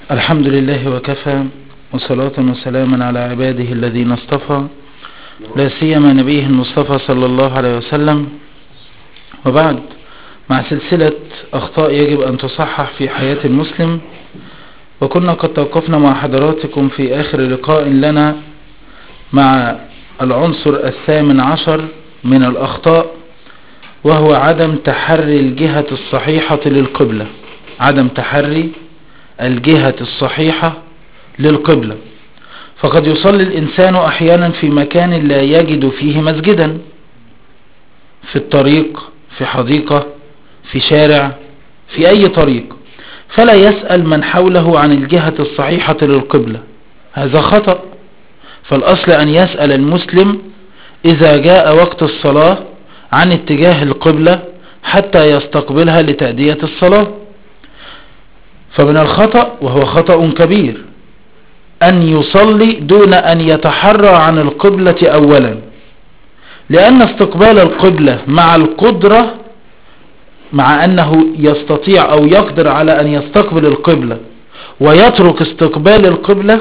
الحمد لله وكفى وصلاة وسلاما على عباده الذين اصطفى لا سيما نبيه المصطفى صلى الله عليه وسلم وبعد مع سلسلة أخطاء يجب أن تصحح في حياة المسلم وكنا قد توقفنا مع حضراتكم في آخر لقاء لنا مع العنصر الثامن عشر من الأخطاء وهو عدم تحري الجهة الصحيحة للقبلة عدم تحري الجهة الصحيحة للقبلة فقد يصلي الإنسان أحيانا في مكان لا يجد فيه مسجدا في الطريق في حديقة في شارع في أي طريق فلا يسأل من حوله عن الجهة الصحيحة للقبلة هذا خطأ فالأصل أن يسأل المسلم إذا جاء وقت الصلاة عن اتجاه القبلة حتى يستقبلها لتأدية الصلاة فمن الخطأ وهو خطأ كبير أن يصلي دون أن يتحرى عن القبلة أولا لأن استقبال القبلة مع القدرة مع أنه يستطيع أو يقدر على أن يستقبل القبلة ويترك استقبال القبلة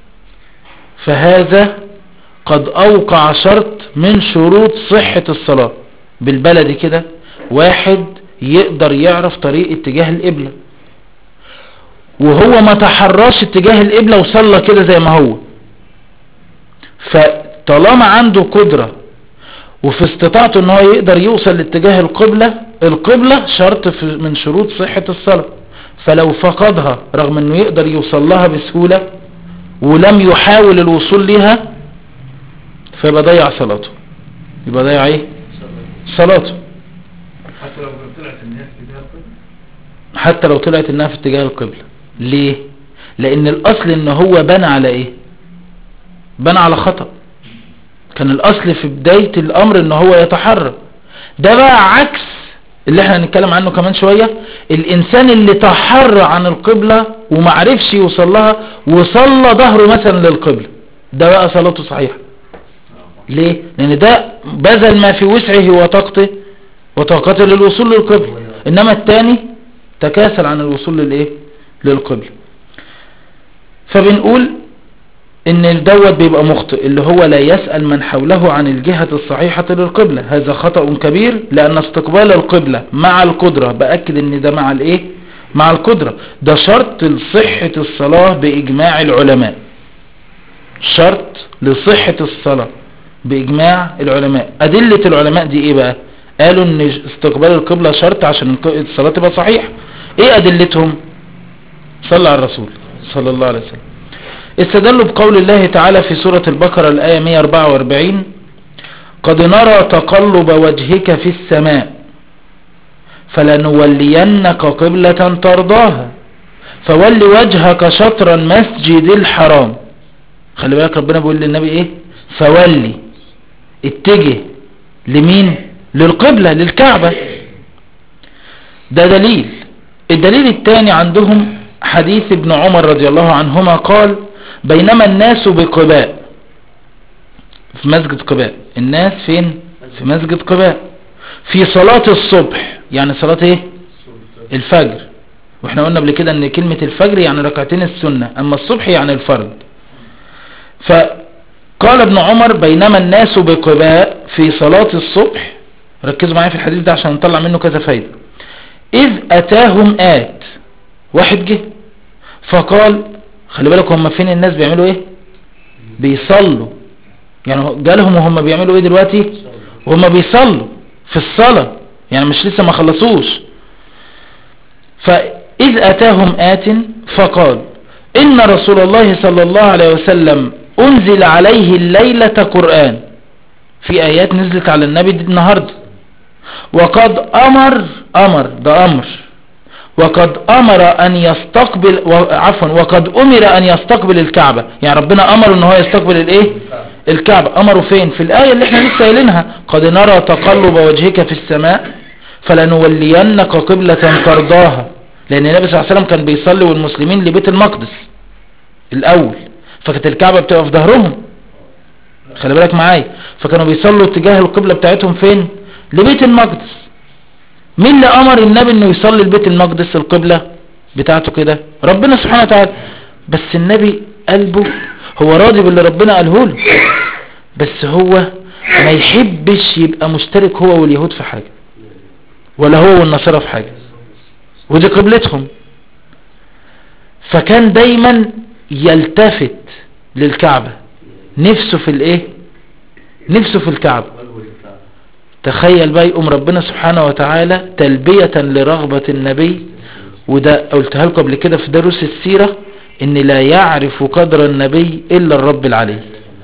فهذا قد أوقع شرط من شروط صحة الصلاة بالبلد كده واحد يقدر يعرف طريق اتجاه القبلة وهو ما تحراش اتجاه القبلة وصلى كده زي ما هو فطالما عنده قدرة وفي استطاعته ان هو يقدر يوصل لاتجاه القبلة القبلة شرط من شروط صحة الصلاة فلو فقدها رغم انه يقدر يوصل لها بسهولة ولم يحاول الوصول لها فيبقى ضيع صلاته يبقى ضيع ايه صلاته حتى لو طلعت الناس اتجاه القبلة حتى لو طلعت انها في اتجاه القبلة ليه لان الاصل ان هو بنى على ايه بنى على خطأ كان الاصل في بداية الامر ان هو يتحرى ده بقى عكس اللي احنا هنتكلم عنه كمان شوية الانسان اللي تحرى عن القبلة ومعرفش يوصل لها وصلى ظهره مثلا للقبلة ده بقى صلاته صحيحة ليه لان ده بذل ما في وسعه وطاقته وطاقته للوصول للقبلة انما التاني تكاسل عن الوصول للايه للقبلة فبنقول ان الدوت بيبقى مخطئ اللي هو لا يسأل من حوله عن الجهة الصحيحة للقبلة هذا خطأ كبير لان استقبال القبلة مع القدرة بأكد ان ده مع الايه مع القدرة ده شرط لصحة الصلاة باجماع العلماء شرط لصحة الصلاة باجماع العلماء ادلة العلماء دي ايه بقى قالوا ان استقبال القبلة شرط عشان الصلاة تبقى صحيحة ايه ادلتهم صلى على الرسول صلى الله عليه وسلم استدلوا بقول الله تعالى في سورة البقرة الآية 144 قد نرى تقلب وجهك في السماء فلنولينك قبلة ترضاها فول وجهك شطر المسجد الحرام خلي بالك ربنا بيقول للنبي ايه فولي اتجه لمين للقبلة للكعبة ده دليل الدليل الثاني عندهم حديث ابن عمر رضي الله عنهما قال بينما الناس بقباء في مسجد قباء الناس فين في مسجد قباء في صلاة الصبح يعني صلاة ايه الفجر واحنا قلنا قبل كده ان كلمة الفجر يعني ركعتين السنة اما الصبح يعني الفرد فقال ابن عمر بينما الناس بقباء في صلاة الصبح ركزوا معايا في الحديث ده عشان نطلع منه كذا فايدة اذ اتاهم ات واحد جه فقال خلي بالك هم فين الناس بيعملوا ايه بيصلوا يعني جالهم وهم بيعملوا ايه دلوقتي وهم بيصلوا في الصلاة يعني مش لسه ما خلصوش فإذ أتاهم آت فقال إن رسول الله صلى الله عليه وسلم أنزل عليه الليلة قرآن في آيات نزلت على النبي دي النهاردة وقد أمر أمر ده أمر وقد أمر أن يستقبل عفوا وقد أمر أن يستقبل الكعبة يعني ربنا أمر أن هو يستقبل الإيه الكعبة أمره فين في الآية اللي احنا لسه قايلينها قد نرى تقلب وجهك في السماء فلنولينك قبلة ترضاها لأن النبي صلى الله عليه وسلم كان بيصلي والمسلمين لبيت المقدس الأول فكانت الكعبة بتبقى في ظهرهم خلي بالك معايا فكانوا بيصلوا اتجاه القبلة بتاعتهم فين لبيت المقدس مين اللي امر النبي انه يصلي لبيت المقدس القبلة بتاعته كده ربنا سبحانه وتعالى بس النبي قلبه هو راضي باللي ربنا قاله له بس هو ما يحبش يبقى مشترك هو واليهود في حاجة ولا هو والنصارى في حاجة ودي قبلتهم فكان دايما يلتفت للكعبة نفسه في الايه نفسه في الكعبة تخيل بقى يقوم ربنا سبحانه وتعالى تلبية لرغبة النبي وده قلتها لكم قبل كده في دروس السيرة ان لا يعرف قدر النبي الا الرب العلي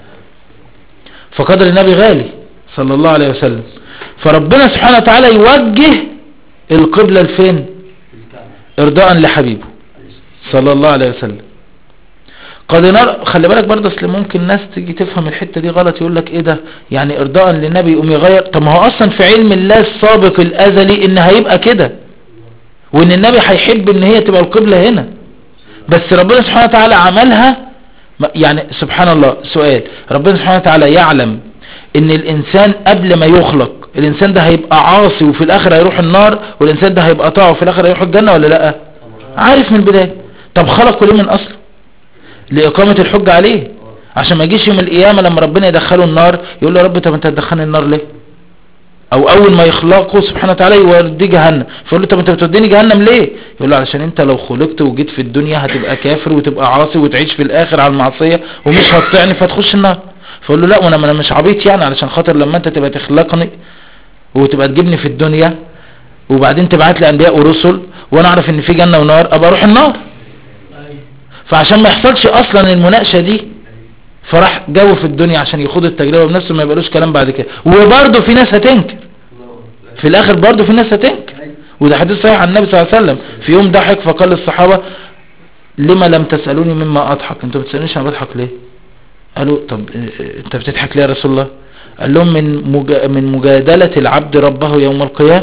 فقدر النبي غالي صلى الله عليه وسلم فربنا سبحانه وتعالى يوجه القبلة لفين ارضاء لحبيبه صلى الله عليه وسلم قد نرى خلي بالك برضه اصل ممكن ناس تيجي تفهم الحته دي غلط يقول لك ايه ده يعني ارضاء للنبي يقوم يغير طب ما هو اصلا في علم الله السابق الازلي ان هيبقى كده وان النبي هيحب ان هي تبقى القبله هنا بس ربنا سبحانه وتعالى عملها يعني سبحان الله سؤال ربنا سبحانه وتعالى يعلم ان الانسان قبل ما يخلق الانسان ده هيبقى عاصي وفي الاخر هيروح النار والانسان ده هيبقى طاعه وفي الاخر هيروح الجنه ولا لا عارف من البدايه طب خلقه ليه من اصله لإقامة الحج عليه عشان ما يجيش يوم القيامة لما ربنا يدخله النار يقول له يا رب طب انت هتدخلني النار ليه او اول ما يخلقه سبحانه وتعالى يوديه جهنم فيقول له طب انت بتوديني جهنم ليه يقول له علشان انت لو خلقت وجيت في الدنيا هتبقى كافر وتبقى عاصي وتعيش في الاخر على المعصية ومش هتطيعني فتخش النار فيقول له لا وانا انا مش عبيط يعني علشان خاطر لما انت تبقى تخلقني وتبقى تجيبني في الدنيا وبعدين تبعت لي انبياء ورسل وانا اعرف ان في جنة ونار ابقى اروح النار فعشان ما يحصلش اصلا المناقشة دي فراح جو في الدنيا عشان يخوض التجربة بنفسه ما يبقالوش كلام بعد كده وبرضه في ناس هتنكر في الاخر برضه في ناس هتنكر وده حديث صحيح عن النبي صلى الله عليه وسلم في يوم ضحك فقال للصحابة لما لم تسألوني مما اضحك انتوا بتسألونيش انا بضحك ليه قالوا طب انت بتضحك ليه يا رسول الله قال لهم من مجا من مجادلة العبد ربه يوم القيامة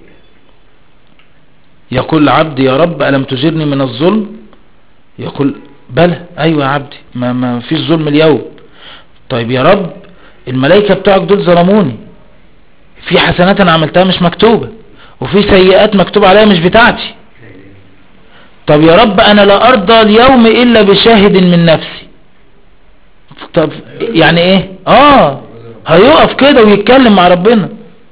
يقول العبد يا رب ألم تجرني من الظلم يقول بلى ايوه يا عبدي ما, ما فيش ظلم اليوم طيب يا رب الملائكة بتوعك دول ظلموني في حسنات انا عملتها مش مكتوبة وفي سيئات مكتوبة عليها مش بتاعتي طب يا رب انا لا ارضى اليوم الا بشاهد من نفسي طب يعني ايه اه هيقف كده ويتكلم مع ربنا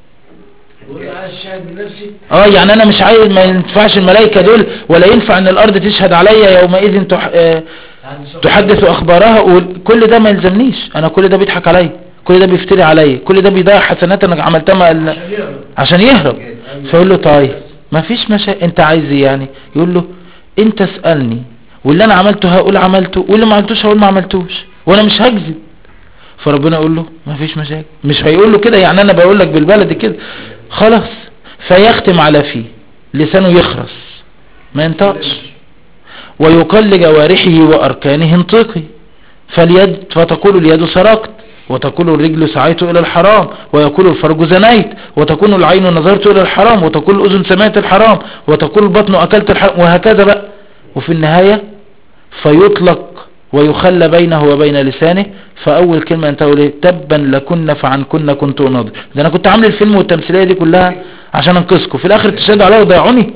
اه يعني انا مش عايز ما ينفعش الملائكة دول ولا ينفع ان الارض تشهد عليا يومئذ تح... اه تحدث اخبارها وكل ده ما يلزمنيش انا كل ده بيضحك عليا كل ده بيفتري عليا كل ده بيضيع حسنات انا عملتها ما... عشان يهرب فيقول له طيب ما فيش مشا انت عايز ايه يعني يقول له انت اسألني واللي انا عملته هقول عملته واللي ما عملتوش هقول ما عملتوش وانا مش هكذب فربنا يقول له ما فيش مشاكل مش هيقول له كده يعني انا بقول لك بالبلدي كده خلاص فيختم على فيه لسانه يخرس ما ينطقش ويقل لجوارحه وأركانه انطقي فاليد فتقول اليد سرقت وتقول الرجل سعيت إلى الحرام ويقول الفرج زنيت وتكون العين نظرت إلى الحرام وتقول الأذن سمعت الحرام وتقول البطن أكلت الحرام وهكذا بقى وفي النهاية فيطلق ويخلى بينه وبين لسانه فأول كلمة انت ليه تبا لكن فعن كنا كنت أناضر ده أنا كنت عامل الفيلم والتمثيلية دي كلها عشان انقذكم في الآخر تشهدوا عليا وضيعوني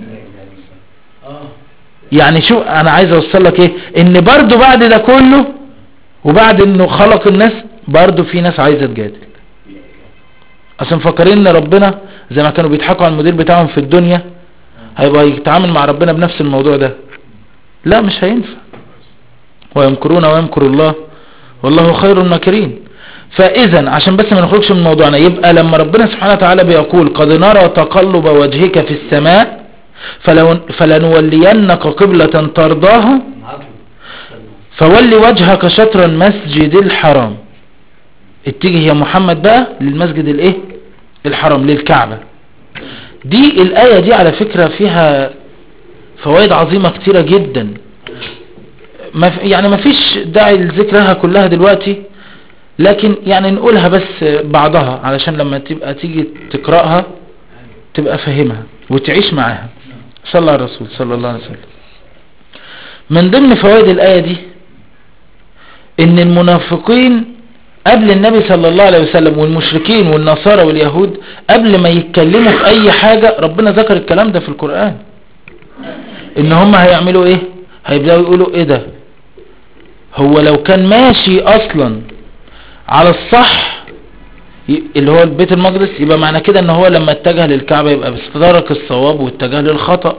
يعني شو أنا عايز أوصل لك إيه إن برضو بعد ده كله وبعد إنه خلق الناس برضو في ناس عايزة تجادل أصلا مفكرين إن ربنا زي ما كانوا بيضحكوا على المدير بتاعهم في الدنيا هيبقى يتعامل مع ربنا بنفس الموضوع ده لا مش هينفع ويمكرون ويمكر الله والله خير الماكرين فاذا عشان بس ما نخرجش من موضوعنا يبقى لما ربنا سبحانه وتعالى بيقول قد نرى تقلب وجهك في السماء فلو فلنولينك قبلة ترضاها فولي وجهك شطر المسجد الحرام اتجه يا محمد بقى للمسجد الايه الحرام للكعبة دي الآية دي على فكرة فيها فوائد عظيمة كتيرة جدا ما يعني ما فيش داعي لذكرها كلها دلوقتي لكن يعني نقولها بس بعضها علشان لما تبقى تيجي تقرأها تبقى فاهمها وتعيش معاها صلى الله على الرسول صلى الله عليه وسلم من ضمن فوائد الآية دي ان المنافقين قبل النبي صلى الله عليه وسلم والمشركين والنصارى واليهود قبل ما يتكلموا في اي حاجة ربنا ذكر الكلام ده في القرآن ان هم هيعملوا ايه هيبدأوا يقولوا ايه ده هو لو كان ماشي اصلا على الصح ي- اللي هو بيت المقدس يبقى معنى كده ان هو لما اتجه للكعبة يبقى بيستدرك الصواب واتجه للخطأ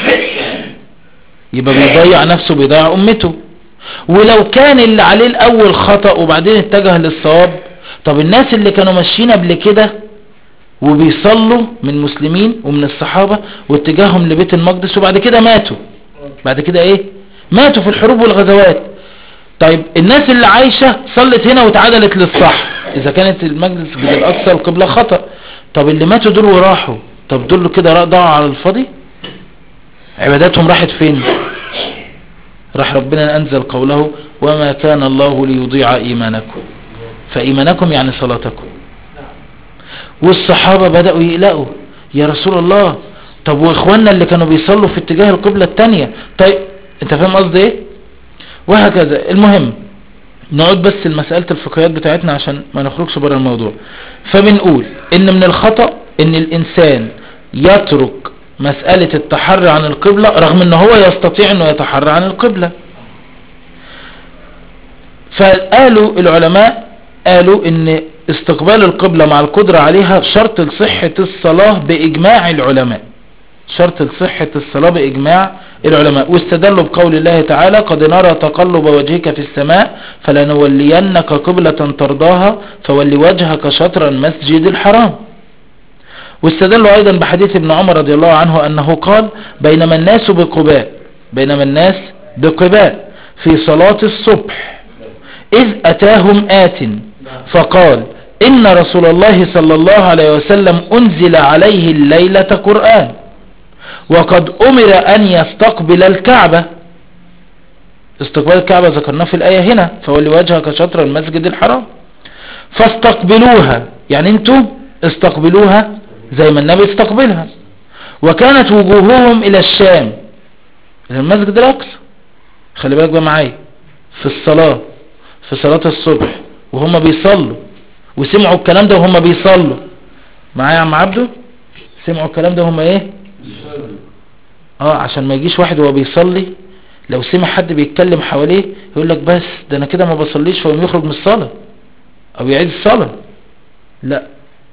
يبقى بيضيع نفسه بيضيع امته ولو كان اللي عليه الاول خطأ وبعدين اتجه للصواب طب الناس اللي كانوا ماشيين قبل كده وبيصلوا من مسلمين ومن الصحابة واتجاههم لبيت المقدس وبعد كده ماتوا بعد كده ايه ماتوا في الحروب والغزوات طيب الناس اللي عايشة صلت هنا واتعدلت للصح اذا كانت المجلس الاقصى القبلة خطأ طب اللي ماتوا دول وراحوا طب دول كده ضاعوا على الفاضي عباداتهم راحت فين راح ربنا انزل قوله وما كان الله ليضيع ايمانكم فايمانكم يعني صلاتكم والصحابة بدأوا يقلقوا يا رسول الله طب واخواننا اللي كانوا بيصلوا في اتجاه القبلة التانية طيب انت فاهم قصدي ايه وهكذا المهم نقعد بس المسألة الفقهيات بتاعتنا عشان ما نخرجش بره الموضوع فبنقول ان من الخطأ ان الانسان يترك مسألة التحري عن القبلة رغم ان هو يستطيع انه يتحرى عن القبلة فقالوا العلماء قالوا ان استقبال القبلة مع القدرة عليها شرط لصحة الصلاة بإجماع العلماء شرط لصحة الصلاة بإجماع العلماء واستدلوا بقول الله تعالى قد نرى تقلب وجهك في السماء فلنولينك قبلة ترضاها فول وجهك شطر المسجد الحرام واستدلوا أيضا بحديث ابن عمر رضي الله عنه أنه قال بينما الناس بقباء بينما الناس بقباء في صلاة الصبح إذ أتاهم آت فقال إن رسول الله صلى الله عليه وسلم أنزل عليه الليلة قرآن وقد أمر أن يستقبل الكعبة استقبال الكعبة ذكرناه في الآية هنا فولي وجهك شطر المسجد الحرام فاستقبلوها يعني انتوا استقبلوها زي ما النبي استقبلها وكانت وجوههم إلى الشام إلى المسجد الأقصى خلي بالك بقى معايا في الصلاة في صلاة الصبح وهم بيصلوا وسمعوا الكلام ده وهم بيصلوا معايا يا عم عبده سمعوا الكلام ده وهم ايه اه عشان ما يجيش واحد وهو بيصلي لو سمع حد بيتكلم حواليه يقول لك بس ده انا كده ما بصليش فيقوم يخرج من الصلاة او يعيد الصلاة لا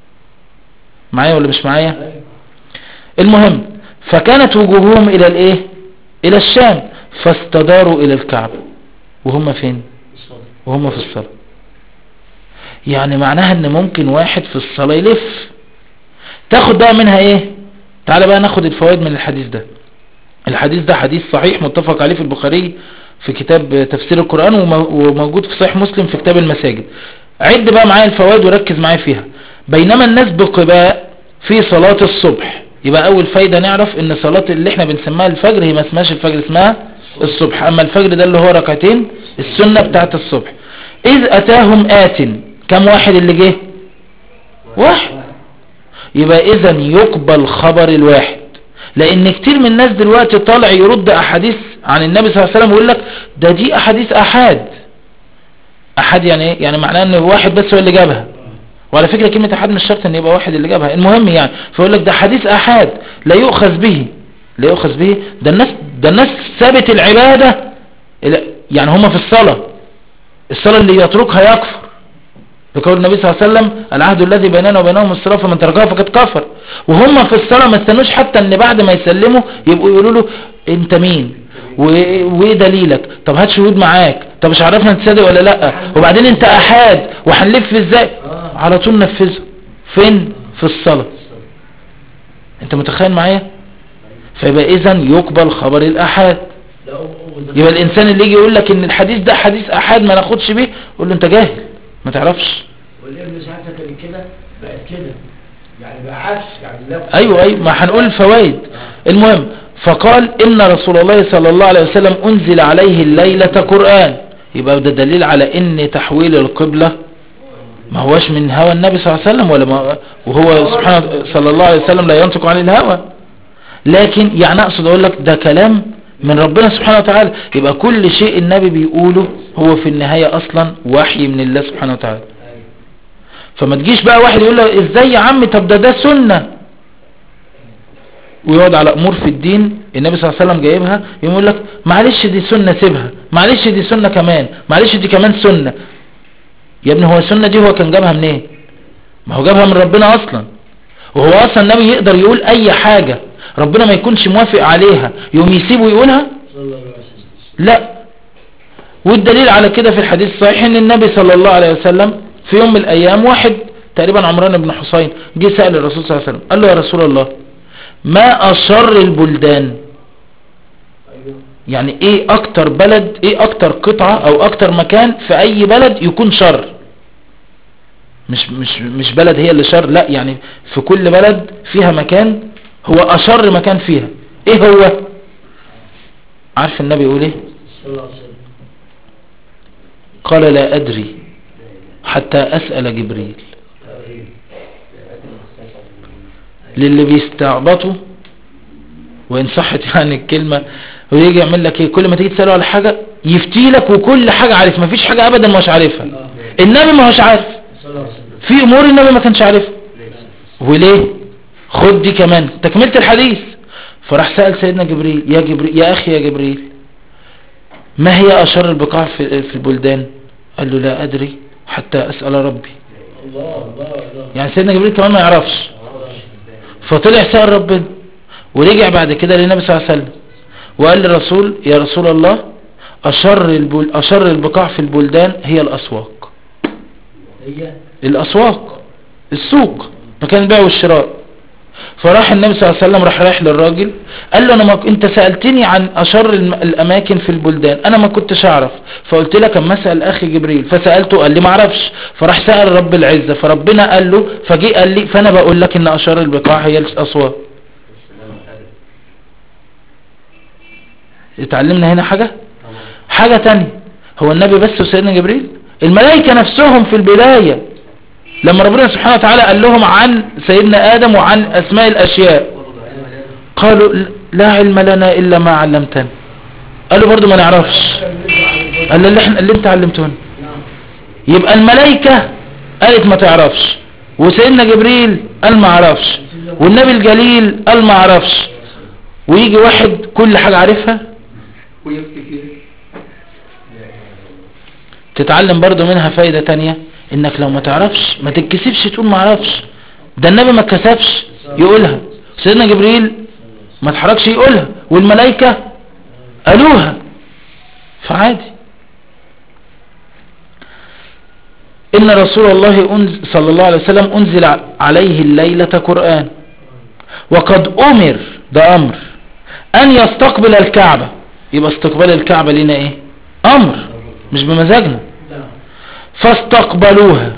معايا ولا مش معايا المهم فكانت وجوههم الى الايه الى الشام فاستداروا الى الكعبة وهم فين وهم في الصلاة يعني معناها ان ممكن واحد في الصلاة يلف تاخد بقى منها ايه تعال بقى ناخد الفوائد من الحديث ده الحديث ده حديث صحيح متفق عليه في البخاري في كتاب تفسير القرآن وموجود في صحيح مسلم في كتاب المساجد عد بقى معايا الفوائد وركز معايا فيها بينما الناس بقباء في صلاة الصبح يبقى اول فايدة نعرف ان صلاة اللي احنا بنسميها الفجر هي ما اسمهاش الفجر اسمها الصبح اما الفجر ده اللي هو ركعتين السنة بتاعت الصبح اذ اتاهم ات كم واحد اللي جه واحد يبقى اذا يقبل خبر الواحد لان كتير من الناس دلوقتي طالع يرد احاديث عن النبي صلى الله عليه وسلم ويقول لك ده دي احاديث احاد احاد يعني ايه يعني معناه ان واحد بس هو اللي جابها وعلى فكرة كلمة احاد مش شرط ان يبقى واحد اللي جابها المهم يعني فيقول لك ده حديث احاد لا يؤخذ به لا يؤخذ به ده الناس ده الناس سابت العبادة يعني هم في الصلاة الصلاة اللي يتركها يكفر بقول النبي صلى الله عليه وسلم العهد الذي بيننا وبينهم الصلاة فمن تركها فقد كفر وهم في الصلاة ما استنوش حتى ان بعد ما يسلموا يبقوا يقولوا له انت مين وايه دليلك طب هات شهود معاك طب مش عرفنا انت صادق ولا لا وبعدين انت احاد وهنلف ازاي على طول نفذه فين في الصلاة انت متخيل معايا فيبقى اذا يقبل خبر الاحاد يبقى الانسان اللي يجي يقول لك ان الحديث ده حديث احاد ما ناخدش بيه قول له انت جاهل ما تعرفش والابن ساعتها كان كده بقت كده يعني بقى عكس يعني لو ايوه ايوه ما هنقول الفوائد المهم فقال ان رسول الله صلى الله عليه وسلم انزل عليه الليلة قرآن يبقى ده دليل على ان تحويل القبلة ما هوش من هوى النبي صلى الله عليه وسلم ولا ما وهو سبحانه صلى الله عليه وسلم لا ينطق عن الهوى لكن يعني اقصد اقول لك ده كلام من ربنا سبحانه وتعالى يبقى كل شيء النبي بيقوله هو في النهاية اصلا وحي من الله سبحانه وتعالى فما تجيش بقى واحد يقول له ازاي يا عم طب ده ده سنة ويقعد على امور في الدين النبي صلى الله عليه وسلم جايبها يقوم يقول لك معلش دي سنة سيبها معلش دي سنة كمان معلش دي كمان سنة يا ابني هو السنة دي هو كان جابها منين ما هو جابها من ربنا اصلا وهو اصلا النبي يقدر يقول اي حاجة ربنا ما يكونش موافق عليها يقوم يسيبه يقولها صلى الله عليه وسلم لا والدليل على كده في الحديث الصحيح ان النبي صلى الله عليه وسلم في يوم من الايام واحد تقريبا عمران بن حسين جه سأل الرسول صلى الله عليه وسلم قال له يا رسول الله ما اشر البلدان ايوه يعني ايه اكتر بلد ايه اكتر قطعة او اكتر مكان في اي بلد يكون شر مش مش مش بلد هي اللي شر لا يعني في كل بلد فيها مكان هو اشر مكان فيها ايه هو عارف النبي يقول ايه صلى الله عليه وسلم قال لا ادري حتى اسأل جبريل للي بيستعبطوا وان صحت يعني الكلمة ويجي يعمل لك ايه كل ما تيجي تسأله على حاجة يفتي لك وكل حاجة عارف مفيش حاجة ابدا مش عارفها آه. النبي ما هوش عارف صلى الله عليه وسلم في امور النبي ما كانش عارفها وليه خد دي كمان تكملة الحديث فراح سأل سيدنا جبريل يا جبريل يا اخي يا جبريل ما هي اشر البقاع في في البلدان قال له لا ادري حتى اسأل ربي الله الله الله يعني سيدنا جبريل كمان ما يعرفش فطلع سأل ربنا ورجع بعد كده للنبي صلى الله عليه وسلم وقال للرسول يا رسول الله أشر, البل... أشر البقاع في البلدان هي الأسواق هي الأسواق السوق مكان البيع والشراء فراح النبي صلى الله عليه وسلم راح رايح للراجل قال له انا ما ك- انت سألتني عن اشر الم- الاماكن في البلدان انا ما كنتش اعرف فقلت لك اما اسال اخي جبريل فسالته قال لي ما اعرفش فراح سال رب العزه فربنا قال له فجي قال لي فانا بقول لك ان اشر البقاع هي الاسواق اتعلمنا هنا حاجه حاجه تانية هو النبي بس وسيدنا جبريل الملائكه نفسهم في البدايه لما ربنا سبحانه وتعالى قال لهم عن سيدنا آدم وعن أسماء الأشياء قالوا لا علم لنا إلا ما علمتنا قالوا برضو ما نعرفش قال اللي, احنا اللي انت علمتونا نعم يبقى الملائكة قالت ما تعرفش وسيدنا جبريل قال ما عرفش والنبي الجليل قال ما عرفش ويجي واحد كل حاجة عارفها ويفتي فيه تتعلم برضو منها فايدة تانية انك لو ما تعرفش ما تتكسفش تقول ما اعرفش ده النبي ما اتكسفش يقولها سيدنا جبريل ما اتحركش يقولها والملائكة قالوها فعادي ان رسول الله أنز صلى الله عليه وسلم انزل عليه الليلة قرآن وقد امر ده امر ان يستقبل الكعبة يبقى استقبال الكعبة لنا ايه امر مش بمزاجنا نعم فاستقبلوها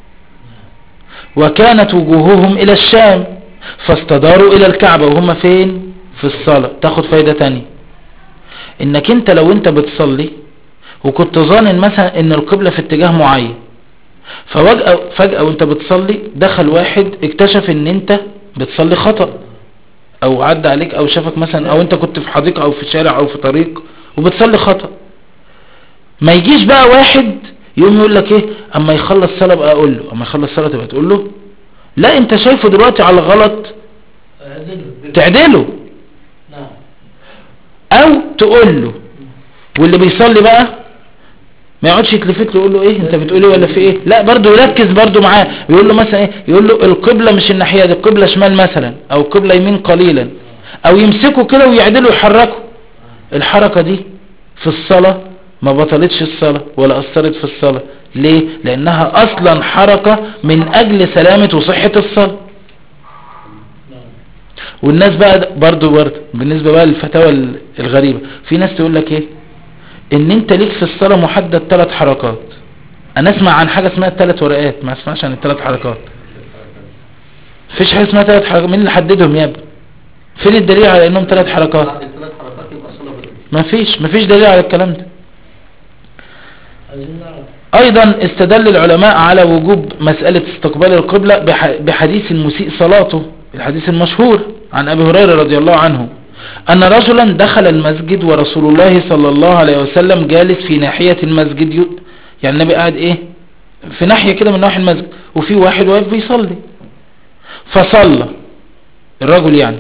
وكانت وجوههم الى الشام فاستداروا الى الكعبة وهم فين في الصلاة تاخد فايدة تانية انك انت لو انت بتصلي وكنت ظانن مثلا ان القبلة في اتجاه معين ففجأة فجأة وانت بتصلي دخل واحد اكتشف ان انت بتصلي خطأ او عدى عليك او شافك مثلا او انت كنت في حديقة او في شارع او في طريق وبتصلي خطأ ما يجيش بقى واحد يقوم يقول لك ايه اما يخلص صلاة بقى اقول له اما يخلص صلاة تبقى تقول له لا انت شايفه دلوقتي على غلط أعزله تعدله نعم او تقول له واللي بيصلي بقى ما يقعدش يتلفت له يقول له ايه انت بتقول ايه ولا في ايه لا برضه يركز برضه معاه يقول له مثلا ايه يقول له القبلة مش الناحية دي القبلة شمال مثلا او القبلة يمين قليلا او يمسكه كده ويعدله ويحركه الحركة دي في الصلاة ما بطلتش الصلاة ولا أثرت في الصلاة ليه؟ لأنها أصلا حركة من أجل سلامة وصحة الصلاة نعم والناس بقى برضو برضو بالنسبة بقى للفتاوى الغريبة في ناس تقول لك ايه ان انت ليك في الصلاة محدد ثلاث حركات انا اسمع عن حاجة اسمها الثلاث ورقات ما اسمعش عن الثلاث حركات فيش حاجة اسمها ثلاث حركات مين اللي حددهم يا ابني فين الدليل على انهم ثلاث حركات بعد الثلاث حركات يبقى الصلاة بدأت ما فيش ما فيش دليل على الكلام ده عايزين نعرف ايضا استدل العلماء على وجوب مسألة استقبال القبلة بح- بحديث المسيء صلاته الحديث المشهور عن ابي هريرة رضي الله عنه ان رجلا دخل المسجد ورسول الله صلى الله عليه وسلم جالس في ناحية المسجد ي- يعني النبي قاعد ايه في ناحية كده من نواحي المسجد وفي واحد واقف بيصلي فصلى الرجل يعني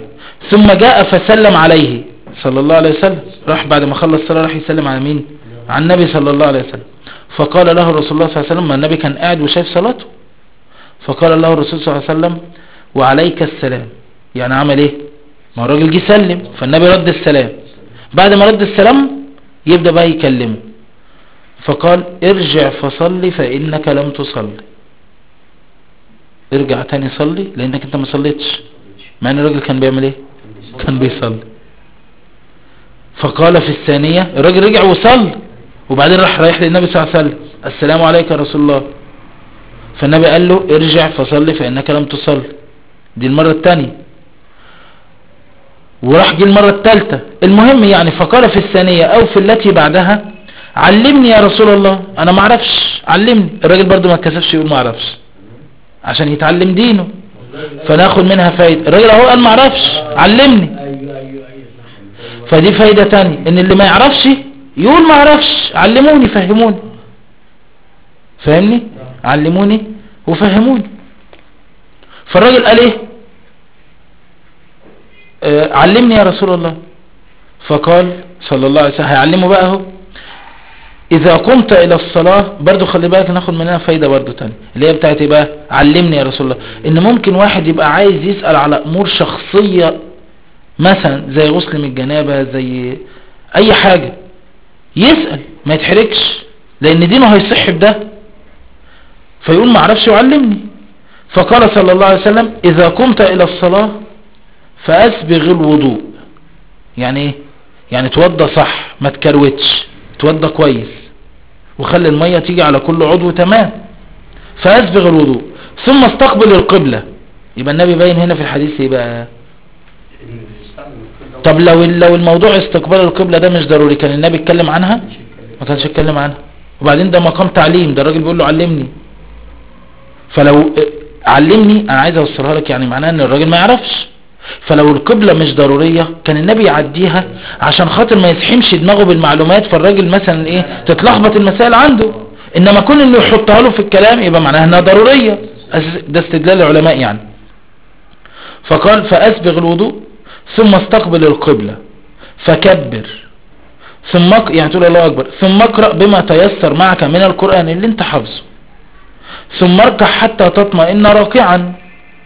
ثم جاء فسلم عليه صلى الله عليه وسلم راح بعد ما خلص الصلاة راح يسلم على مين على النبي صلى الله عليه وسلم فقال له رسول الله صلى الله عليه وسلم ما النبي كان قاعد وشايف صلاته فقال له الرسول صلى الله عليه وسلم وعليك السلام يعني عمل ايه ما هو الراجل جه سلم فالنبي رد السلام بعد ما رد السلام يبدأ بقى يكلمه فقال ارجع فصلي فإنك لم تصلي ارجع تاني صلي لأنك انت ما صليتش مع ان الراجل كان بيعمل ايه كان بيصلي فقال في الثانية الراجل رجع وصلى وبعدين راح رايح للنبي صلى الله عليه وسلم السلام عليك يا رسول الله فالنبي قال له ارجع فصلي فإنك لم تصلي دي المرة الثانية وراح جه المرة الثالثة المهم يعني فقال في الثانية او في التي بعدها علمني يا رسول الله انا ما اعرفش علمني الراجل برضو ما اتكسفش يقول ما اعرفش عشان يتعلم دينه فناخد منها فايدة الراجل اهو قال ما اعرفش علمني ايوه ايوه ايوه صح فدي فايدة تانية ان اللي ما يعرفش يقول ما اعرفش علموني فهموني فاهمني علموني وفهموني فالراجل قال ايه آه علمني يا رسول الله فقال صلى الله عليه وسلم هيعلمه بقى اهو اذا قمت الى الصلاة برضو خلي بالك ناخد منها فايدة برضو تانية اللي هي بتاعت ايه بقى علمني يا رسول الله ان ممكن واحد يبقى عايز يسأل على امور شخصية مثلا زي غسل من الجنابة زي اي حاجة يسأل ما يتحركش لان دينه هيصح بده فيقول ما اعرفش يعلمني فقال صلى الله عليه وسلم اذا قمت الى الصلاة فاسبغ الوضوء يعني ايه يعني توضى صح ما تكروتش توضى كويس وخلي المية تيجي على كل عضو تمام فاسبغ الوضوء ثم استقبل القبلة يبقى النبي باين هنا في الحديث ايه بقى طب لو لو الموضوع استقبال القبلة ده مش ضروري كان النبي اتكلم عنها ما كانش اتكلم عنها وبعدين ده مقام تعليم ده الراجل بيقول له علمني فلو علمني انا عايز اوصلها لك يعني معناها ان الراجل ما يعرفش فلو القبلة مش ضرورية كان النبي يعديها عشان خاطر ما يسحمش دماغه بالمعلومات فالراجل مثلا ايه تتلخبط المسائل عنده انما كون انه يحطها له في الكلام يبقى معناها انها ضرورية أس- ده استدلال العلماء يعني فقال فاسبغ الوضوء ثم استقبل القبلة فكبر ثم اق- يعني تقول الله اكبر ثم اقرأ بما تيسر معك من القرآن اللي انت حافظه ثم اركع حتى تطمئن راكعا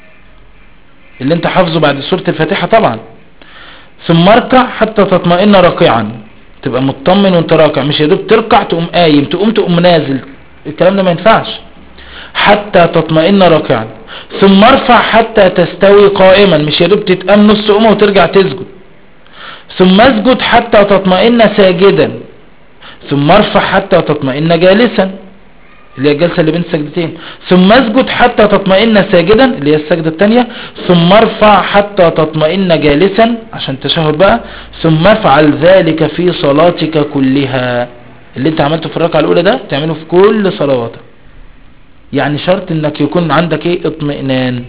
اللي انت حافظه بعد سورة الفاتحة طبعا ثم اركع حتى تطمئن راكعا تبقى مطمن وانت راكع مش يا دوب تركع تقوم قايم تقوم تقوم نازل الكلام ده ما ينفعش حتى تطمئن راكعا ثم ارفع حتى تستوي قائما مش يا دوب تتقام نص قومه وترجع تسجد ثم اسجد حتى تطمئن ساجدا ثم ارفع حتى تطمئن جالسا اللي هي الجلسة اللي بين السجدتين ثم اسجد حتى تطمئن ساجدا اللي هي السجدة التانية ثم ارفع حتى تطمئن جالسا عشان تشهد بقى ثم افعل ذلك في صلاتك كلها اللي انت عملته في الركعة الاولى ده تعمله في كل صلواتك يعني شرط انك يكون عندك ايه اطمئنان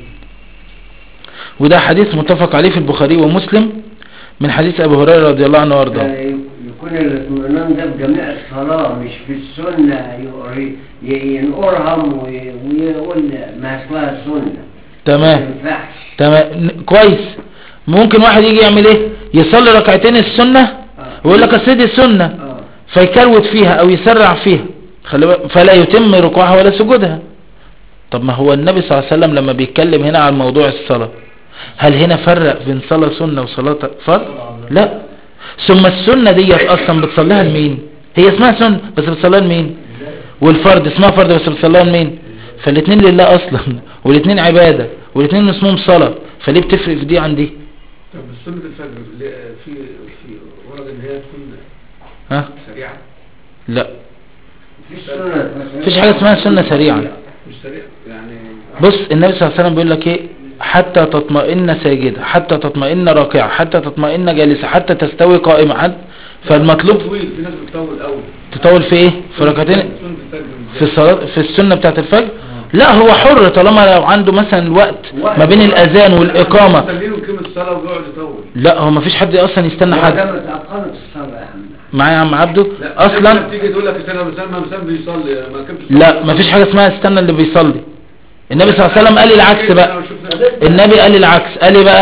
وده حديث متفق عليه في البخاري ومسلم من حديث ابو هريرة رضي الله عنه وارضاه يكون الاطمئنان ده بجميع الصلاة مش في السنة يقر- ي- ينقرهم وي- ويقول ما اسمها سنة تمام ما ينفعش تمام ن- كويس ممكن واحد يجي يعمل ايه يصلي ركعتين السنة آه. ويقول لك اصل دي السنة اه فيكروت فيها او يسرع فيها خلي بالك فلا يتم ركوعها ولا سجودها طب ما هو النبي صلى الله عليه وسلم لما بيتكلم هنا عن موضوع الصلاة هل هنا فرق بين صلاة سنة وصلاة فرض لا ثم السنة ديت اصلا بتصليها لمين هي اسمها سنة بس بتصليها لمين والفرد اسمها فرد بس بتصليها لمين فالاثنين لله اصلا والاثنين عبادة والاثنين اسمهم صلاة فليه بتفرق في دي عن دي طب سنة الفجر اللي في في ورد ان هي تكون ها سريعة لا مفيش سنة مفيش حاجة اسمها سنة سريعة مش سريعة يعني بص النبي صلى الله عليه وسلم بيقول لك ايه حتى تطمئن ساجدة حتى تطمئن راكعة حتى تطمئن جالسة حتى تستوي قائمة حد فالمطلوب طويل في ناس بتطول قوي تطول في ايه في ركعتين سنة الفجر في الصلاة في السنة بتاعت الفجر لا هو حر طالما لو عنده مثلا وقت ما بين الاذان والاقامة مستنيين يقيم الصلاة ويقعد يطول لا هو ما فيش حد اصلا يستنى ما حد دام اتأقمت الصلاة يا عم معايا يا عم عبده لا اصلا بتيجي تقول لك استنى مسلم مسلم بيصلي ما كانش لا ما فيش حاجة اسمها استنى اللي بيصلي النبي صلى الله عليه وسلم قال العكس بقى النبي قال العكس قال ايه بقى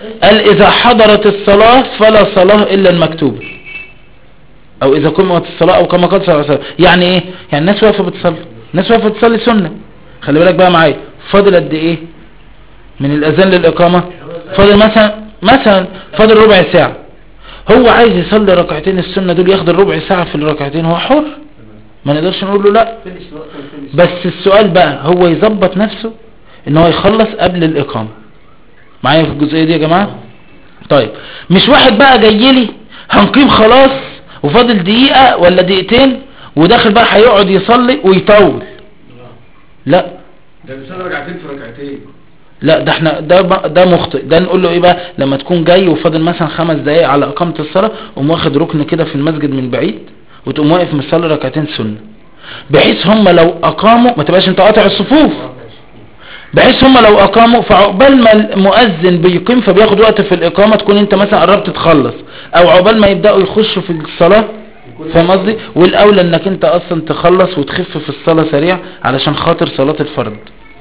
قال اذا حضرت الصلاة فلا صلاة الا المكتوبة او اذا قمت الصلاة او كما قال صلى الله عليه وسلم يعني ايه يعني الناس واقفة بتصلي الناس واقفة بتصلي سنة خلي بالك بقى معايا فاضل قد ايه من الاذان للاقامة فاضل مثلا مثلا فاضل ربع ساعة هو عايز يصلي ركعتين السنة دول ياخد الربع ساعة في الركعتين هو حر ما نقدرش نقول له لا فينش الوقت وفينش بس السؤال بقى هو يظبط نفسه ان هو يخلص قبل الاقامة معايا في الجزئية دي يا جماعة طيب مش واحد بقى جاي لي هنقيم خلاص وفاضل دقيقة ولا دقيقتين وداخل بقى هيقعد يصلي ويطول لا ده بيصلي ركعتين في ركعتين لا ده احنا ده بقى- ده مخطئ ده نقول له ايه بقى لما تكون جاي وفاضل مثلا خمس دقايق على اقامة الصلاة قوم واخد ركن كده في المسجد من بعيد وتقوم واقف مصلي ركعتين سنة بحيث هم لو اقاموا ما تبقاش انت قاطع الصفوف بحيث هم لو اقاموا فعقبال ما المؤذن بيقيم فبياخد وقت في الاقامة تكون انت مثلا قربت تخلص او عقبال ما يبدأوا يخشوا في الصلاة فاهم قصدي والاولى انك انت اصلا تخلص وتخف في الصلاة سريع علشان خاطر صلاة الفرد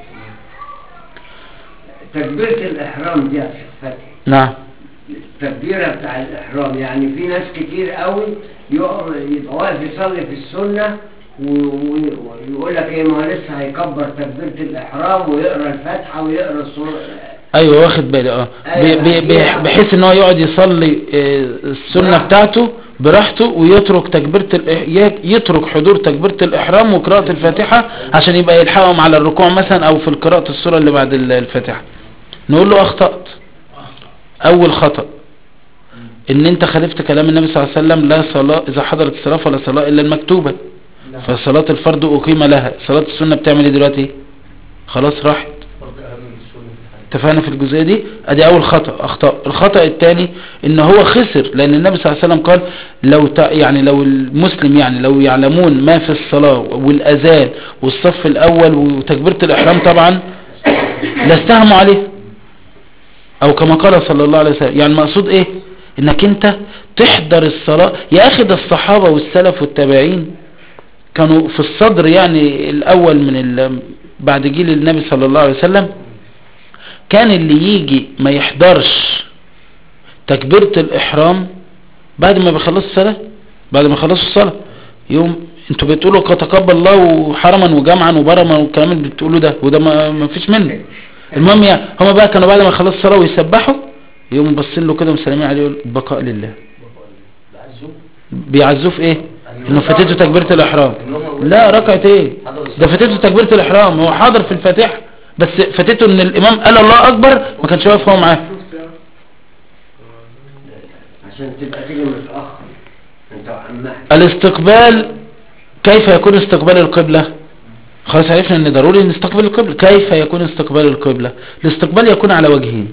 تكبيرة الإحرام دي يا شيخ فتحي نعم التكبيرة بتاع الإحرام يعني في ناس كتير قوي يقف- يبقى واقف يصلي في السنة و- و- ويقول لك ايه ما هو لسه هيكبر تكبيرة الإحرام ويقرا الفاتحة ويقرا السورة ايوه واخد بالي اه أيوة، بي- بي- هي- بحيث ان هو يقعد يصلي آه، السنة براحته. بتاعته براحته ويترك تكبيرة الإح- ي- يترك حضور تكبيرة الإحرام وقراءة الفاتحة عشان يبقى يلحقهم على الركوع مثلا أو في قراءة السورة اللي بعد ال- الفاتحة نقول له أخطأت أول خطأ إن أنت خالفت كلام النبي صلى الله عليه وسلم لا صلاة إذا حضرت الصلاة فلا صلاة إلا المكتوبة فصلاة الفرد أقيم لها صلاة السنة بتعمل إيه دلوقتي خلاص راحت برضه اهم من السنه في الحديث اتفقنا في الجزئية دي ادي اول خطأ اخطاء الخطأ الثاني ان هو خسر لان النبي صلى الله عليه وسلم قال لو ت... يعني لو المسلم يعني لو يعلمون ما في الصلاة والاذان والصف الاول وتكبيرة الاحرام طبعا لاستهموا عليه او كما قال صلى الله عليه وسلم يعني المقصود ايه انك انت تحضر الصلاة يا اخي ده الصحابة والسلف والتابعين كانوا في الصدر يعني الاول من ال... بعد جيل النبي صلى الله عليه وسلم كان اللي يجي ما يحضرش تكبيرة الإحرام بعد ما بيخلصوا الصلاة بعد ما يخلصوا الصلاة يوم انتوا بتقولوا قد تقبل الله حرما وجمعا وبرما والكلام اللي بتقولوا ده وده ما, ما فيش منه المهم يعني هما بقى كانوا بعد ما يخلصوا الصلاة ويسبحوا يقوموا باصين له كده ومسلمين عليه يقول البقاء لله العزوم بيعزوه في ايه انه فاتته تكبيرة الإحرام ان هم لا ركعة ايه حضروا ده فاتته تكبيرة الإحرام هو حاضر في الفاتحة بس فاتته ان الإمام قال الله أكبر ما كانش واقف هو معاه عشان تبقى تيجي متأخر انت عمها الاستقبال كيف يكون استقبال القبلة خلاص عرفنا ان ضروري نستقبل القبلة كيف يكون استقبال القبلة الاستقبال يكون على وجهين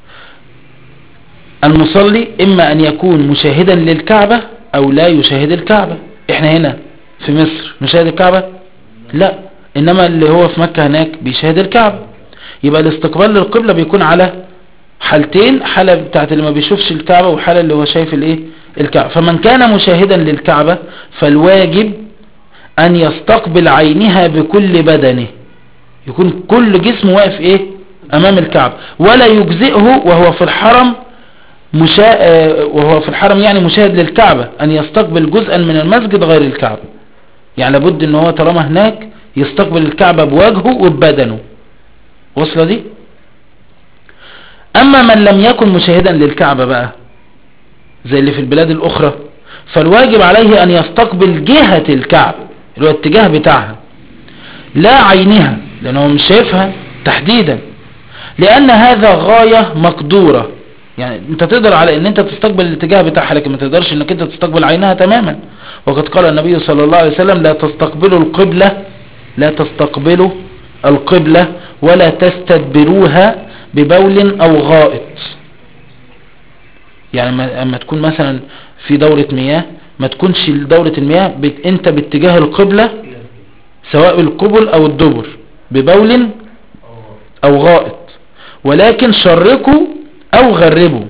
المصلي اما ان يكون مشاهدا للكعبة او لا يشاهد الكعبة احنا هنا في مصر نشاهد الكعبة لا انما اللي هو في مكة هناك بيشاهد الكعبة يبقى الاستقبال للقبلة بيكون على حالتين حالة بتاعت اللي ما بيشوفش الكعبة وحالة اللي هو شايف الايه الكعبة فمن كان مشاهدا للكعبة فالواجب ان يستقبل عينها بكل بدنه يكون كل جسمه واقف ايه امام الكعبة ولا يجزئه وهو في الحرم مشا... آه، وهو في الحرم يعني مشاهد للكعبة ان يستقبل جزءا من المسجد غير الكعبة يعني لابد ان هو طالما هناك يستقبل الكعبة بوجهه وببدنه وصل دي اما من لم يكن مشاهدا للكعبة بقى زي اللي في البلاد الاخرى فالواجب عليه ان يستقبل جهة الكعبة اللي هو الاتجاه بتاعها لا عينها لانه مش شايفها تحديدا لان هذا غاية مقدورة يعني انت تقدر على ان انت تستقبل الاتجاه بتاعها لكن ما تقدرش انك انت تستقبل عينها تماما وقد قال النبي صلى الله عليه وسلم لا تستقبلوا القبلة لا تستقبلوا القبلة ولا تستدبروها ببول او غائط يعني ما- اما تكون مثلا في دورة مياه ما تكونش دورة المياه بت... انت باتجاه القبلة سواء القبل او الدبر ببول او غائط ولكن شركوا او غربوا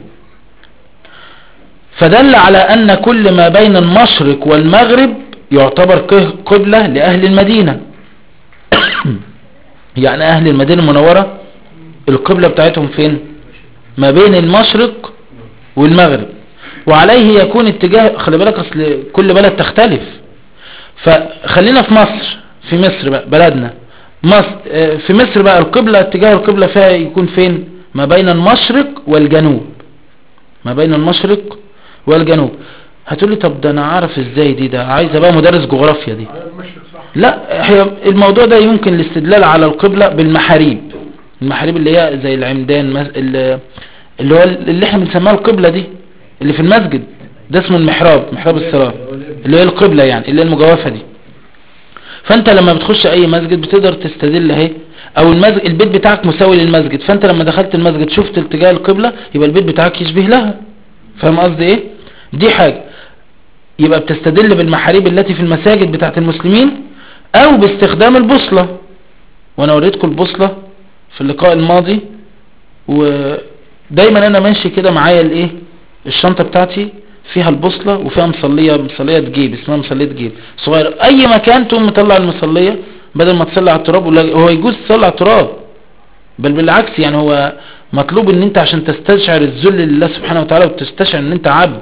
فدل على ان كل ما بين المشرق والمغرب يعتبر ق- قبلة لاهل المدينة يعني اهل المدينة المنورة القبلة بتاعتهم فين ما بين المشرق والمغرب وعليه يكون اتجاه خلي بالك اصل كل بلد تختلف فخلينا في مصر في مصر بقى بلدنا مصر آه، في مصر بقى القبلة اتجاه القبلة فيها يكون فين ما بين المشرق والجنوب ما بين المشرق والجنوب هتقولي طب ده انا عارف ازاي دي ده عايزه بقى مدرس جغرافيا دي على المشرق صح لا هي الموضوع ده يمكن الاستدلال على القبلة بالمحاريب المحاريب اللي هي زي العمدان مس- ال- اللي هو اللي احنا بنسميها القبلة دي اللي في المسجد ده اسمه المحراب محراب الصلاة اللي هي القبلة يعني اللي هي المجوفة دي فانت لما بتخش اي مسجد بتقدر تستدل اهي او المسجد البيت بتاعك مساوي للمسجد فانت لما دخلت المسجد شفت اتجاه القبلة يبقى البيت بتاعك يشبه لها فاهم قصدي ايه دي حاجة يبقى بتستدل بالمحاريب التي في المساجد بتاعت المسلمين او باستخدام البوصلة وانا وريتكم البوصلة في اللقاء الماضي ودايما انا ماشي كده معايا الايه الشنطة بتاعتي فيها البوصلة وفيها مصلية مصلية جيب اسمها مصلية جيب صغيرة اي مكان تقوم مطلع المصلية بدل ما تصلي على التراب ولا هو يجوز تصلي على التراب بل بالعكس يعني هو مطلوب ان انت عشان تستشعر الذل لله سبحانه وتعالى وتستشعر ان انت عبد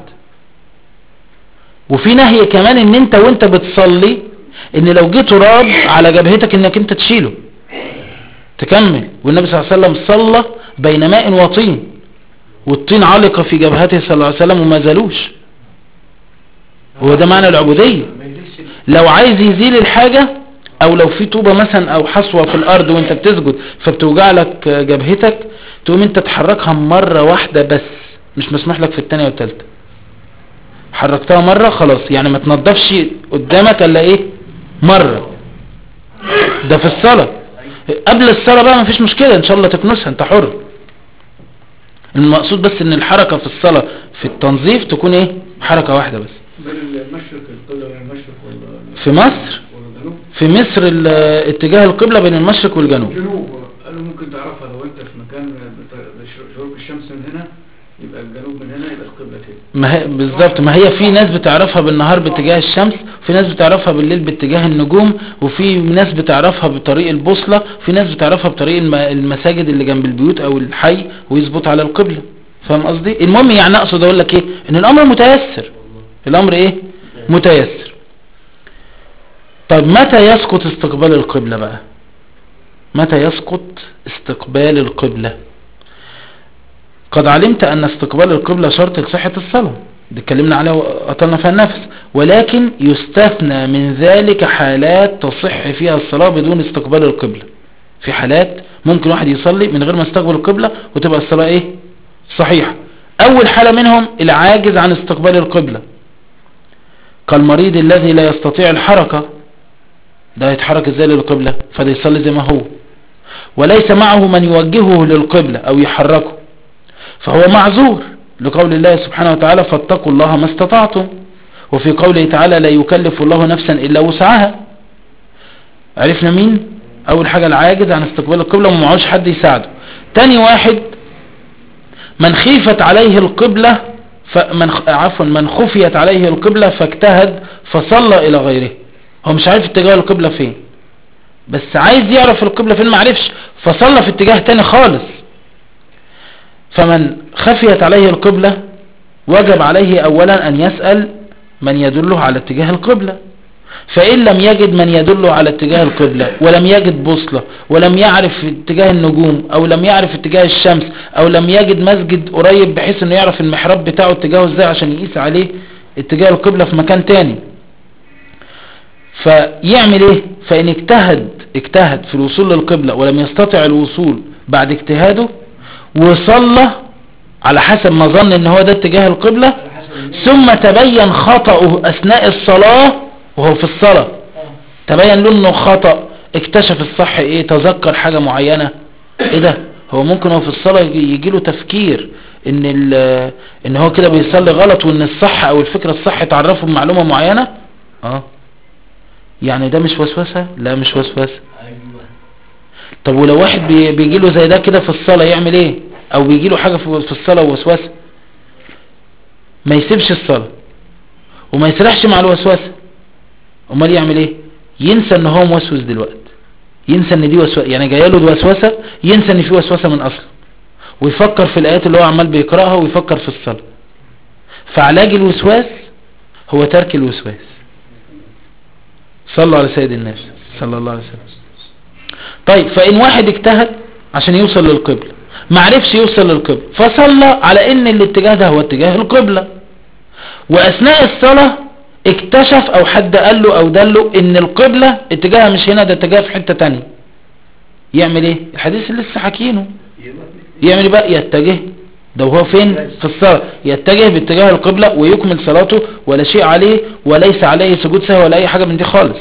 وفي نهي كمان ان انت وانت بتصلي ان لو جه تراب على جبهتك انك انت تشيله تكمل والنبي صلى الله عليه وسلم صلى بين ماء وطين والطين علق في جبهته صلى الله عليه وسلم وما زالوش هو ده معنى العبودية ما يدرسش لو عايز يزيل الحاجة او لو في طوبة مثلا او حصوة في الارض وانت بتسجد فبتوجع لك جبهتك تقوم انت تحركها مرة واحدة بس مش مسموح لك في التانية والتالتة حركتها مرة خلاص يعني ما تنضفش قدامك الا ايه مرة ده في الصلاة قبل الصلاة بقى ما فيش مشكلة ان شاء الله تكنسها انت حر المقصود بس ان الحركة في الصلاة في التنظيف تكون ايه حركة واحدة بس بين المشرق القبلة بين المشرق وال في مصر والجنوب في مصر ال- اتجاه القبلة بين المشرق والجنوب الجنوب قالوا ممكن تعرفها لو انت في مكان بت- شروق الشمس من هنا يبقى الجنوب من هنا يبقى القبلة كده ما هي بالظبط ما هي في ناس بتعرفها بالنهار باتجاه الشمس وفي ناس بتعرفها بالليل باتجاه النجوم وفي ناس بتعرفها بطريق البوصلة في ناس بتعرفها بطريق الم- المساجد اللي جنب البيوت او الحي ويظبط على القبلة فاهم قصدي المهم يعني اقصد اقول لك ايه ان الامر متيسر الامر ايه متيسر طيب متى يسقط استقبال القبلة بقى متى يسقط استقبال القبلة قد علمت أن استقبال القبلة شرط لصحة الصلاة دي اتكلمنا عليها وأطلنا فيها النفس ولكن يستثنى من ذلك حالات تصح فيها الصلاة بدون استقبال القبلة في حالات ممكن واحد يصلي من غير ما يستقبل القبلة وتبقى الصلاة ايه صحيحة أول حالة منهم العاجز عن استقبال القبلة كالمريض الذي لا يستطيع الحركة ده يتحرك ازاي للقبلة فده يصلي زي ما هو وليس معه من يوجهه للقبلة او يحركه فهو معذور لقول الله سبحانه وتعالى فاتقوا الله ما استطعتم وفي قوله تعالى لا يكلف الله نفسا إلا وسعها عرفنا مين أول حاجة العاجز عن استقبال القبلة وما معهوش حد يساعده تاني واحد من خيفت عليه القبلة فمن عفوا من خفيت عليه القبلة فاجتهد فصلى إلى غيره هو مش عارف اتجاه القبلة فين بس عايز يعرف القبلة فين معرفش فصلى في اتجاه تاني خالص فمن خفيت عليه القبلة وجب عليه أولا أن يسأل من يدله على اتجاه القبلة فإن لم يجد من يدله على اتجاه القبلة ولم يجد بوصلة ولم يعرف اتجاه النجوم أو لم يعرف اتجاه الشمس أو لم يجد مسجد قريب بحيث أنه يعرف المحراب بتاعه اتجاهه ازاي عشان يقيس عليه اتجاه القبلة في مكان تاني فيعمل ايه فإن اجتهد اجتهد في الوصول للقبلة ولم يستطع الوصول بعد اجتهاده وصلى على حسب ما ظن ان هو ده اتجاه القبلة على حسب النية. ثم تبين خطأه اثناء الصلاة وهو في الصلاة آه. تبين له انه خطأ اكتشف الصح ايه تذكر حاجة معينة ايه ده هو ممكن هو في الصلاة يجي له تفكير ان ال- ان هو كده بيصلي غلط وان الصح او الفكرة الصح تعرفه بمعلومة معينة اه يعني ده مش وسوسة لا مش وسوسة ايوه طب ولو واحد بي- بيجي له زي ده كده في الصلاة يعمل ايه او بيجي له حاجة في في الصلاة ووسوسة ما يسيبش الصلاة وما يسرحش مع الوسوسة امال يعمل ايه ينسى ان هو موسوس دلوقتي ينسى ان دي وسوسة يعني جايه له وسوسة ينسى ان في وسوسة من اصله ويفكر في الآيات اللي هو عمال بيقرأها ويفكر في الصلاة فعلاج الوسواس هو ترك الوسواس صلوا على سيد الناس صلى الله عليه وسلم طيب فإن واحد اجتهد عشان يوصل للقبلة معرفش يوصل للقبلة فصلى على ان الاتجاه ده هو اتجاه القبلة واثناء الصلاة اكتشف او حد قال له او دله ان القبلة اتجاهها مش هنا ده اتجاه في حتة تانية يعمل ايه الحديث اللي لسه حكينه يعمل ايه بقى يتجه ده وهو فين في الصلاة يتجه باتجاه القبلة ويكمل صلاته ولا شيء عليه وليس عليه سجود سهو ولا اي حاجة من دي خالص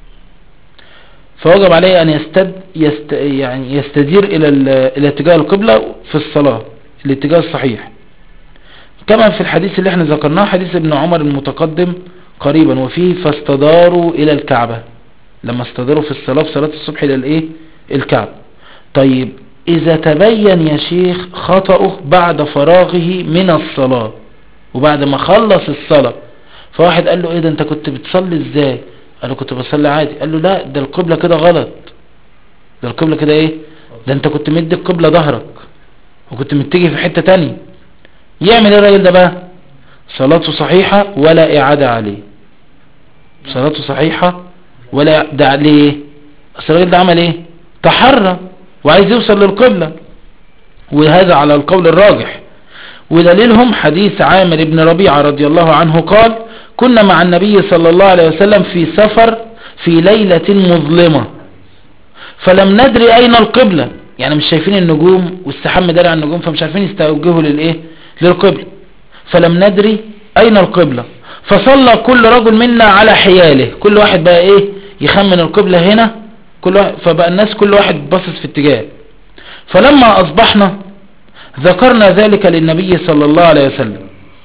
فوجب عليه ان يستد يست يعني يستدير الى ال- الى اتجاه القبلة في الصلاة الاتجاه الصحيح كما في الحديث اللي احنا ذكرناه حديث ابن عمر المتقدم قريبا وفيه فاستداروا الى الكعبة لما استداروا في الصلاة في صلاة الصبح الى الايه الكعبة طيب اذا تبين يا شيخ خطأه بعد فراغه من الصلاة وبعد ما خلص الصلاة فواحد قال له ايه ده انت كنت بتصلي ازاي قال له كنت بصلي عادي قال له لا ده القبلة كده غلط ده القبلة كده ايه ده انت كنت مدي القبلة ظهرك وكنت متجه في حتة تانية يعمل ايه الراجل ده بقى صلاته صحيحة ولا اعادة عليه صلاته صحيحة ولا ده عليه اصل الراجل ده عمل ايه تحرى وعايز يوصل للقبلة وهذا على القول الراجح ودليلهم حديث عامر بن ربيعة رضي الله عنه قال كنا مع النبي صلى الله عليه وسلم في سفر في ليلة مظلمة فلم ندري أين القبلة يعني مش شايفين النجوم والسحاب مداري على النجوم فمش عارفين يستوجهوا للإيه للقبلة فلم ندري أين القبلة فصلى كل رجل منا على حياله كل واحد بقى إيه يخمن القبلة هنا كل واحد فبقى الناس كل واحد باصص في اتجاه فلما أصبحنا ذكرنا ذلك للنبي صلى الله عليه وسلم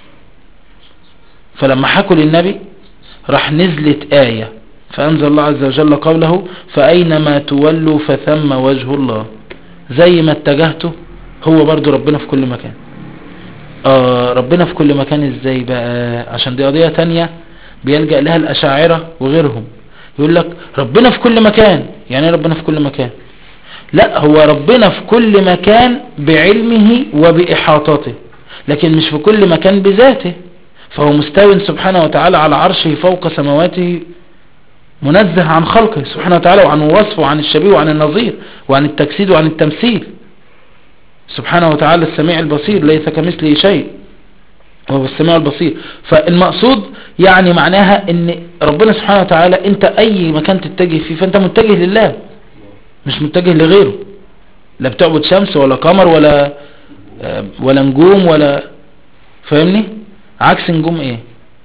فلما حكوا للنبي راح نزلت آية فأنزل الله عز وجل قوله فأينما تولوا فثم وجه الله زي ما اتجهته هو برضو ربنا في كل مكان آه ربنا في كل مكان ازاي بقى عشان دي قضية تانية بيلجأ لها الأشاعرة وغيرهم يقول لك ربنا في كل مكان يعني ايه ربنا في كل مكان لا هو ربنا في كل مكان بعلمه وبإحاطته لكن مش في كل مكان بذاته فهو مستو سبحانه وتعالى على عرشه فوق سماواته منزه عن خلقه سبحانه وتعالى وعن وصفه وعن الشبيه وعن النظير وعن التجسيد وعن التمثيل سبحانه وتعالى السميع البصير ليس كمثله شيء وهو السميع البصير فالمقصود يعني معناها ان ربنا سبحانه وتعالى انت اي مكان تتجه فيه فانت متجه لله مش متجه لغيره لا بتعبد شمس ولا قمر ولا ولا نجوم ولا فاهمني عكس نجوم ايه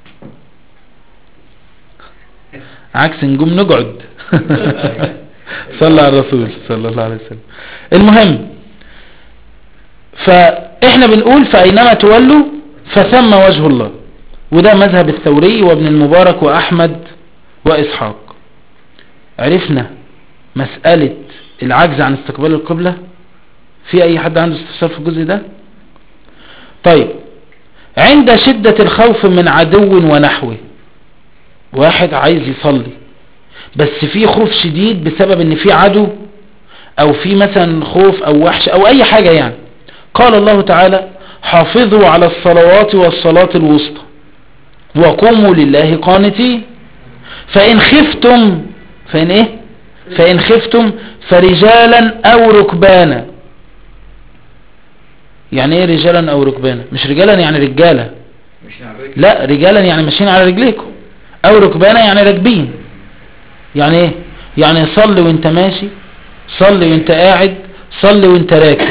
عكس نجوم نقعد صلى على الرسول صلى الله عليه وسلم المهم فاحنا بنقول فاينما تولوا فثم وجه الله وده مذهب الثوري وابن المبارك واحمد واسحاق عرفنا مسألة العجز عن استقبال القبلة في اي حد عنده استفسار في الجزء ده طيب عند شدة الخوف من عدو ونحوه واحد عايز يصلي بس في خوف شديد بسبب ان في عدو او في مثلا خوف او وحش او اي حاجة يعني قال الله تعالى حافظوا على الصلوات والصلاة الوسطى وقوموا لله قانتين فإن خفتم فإن إيه فإن خفتم فرجالا أو ركبانا يعني إيه رجالا أو ركبانا مش رجالا يعني رجالة مش على الرجل لا رجالا يعني ماشيين على رجليكم أو ركبانا يعني راكبين يعني إيه يعني صلي وانت ماشي صلي وانت قاعد صلي وانت راكب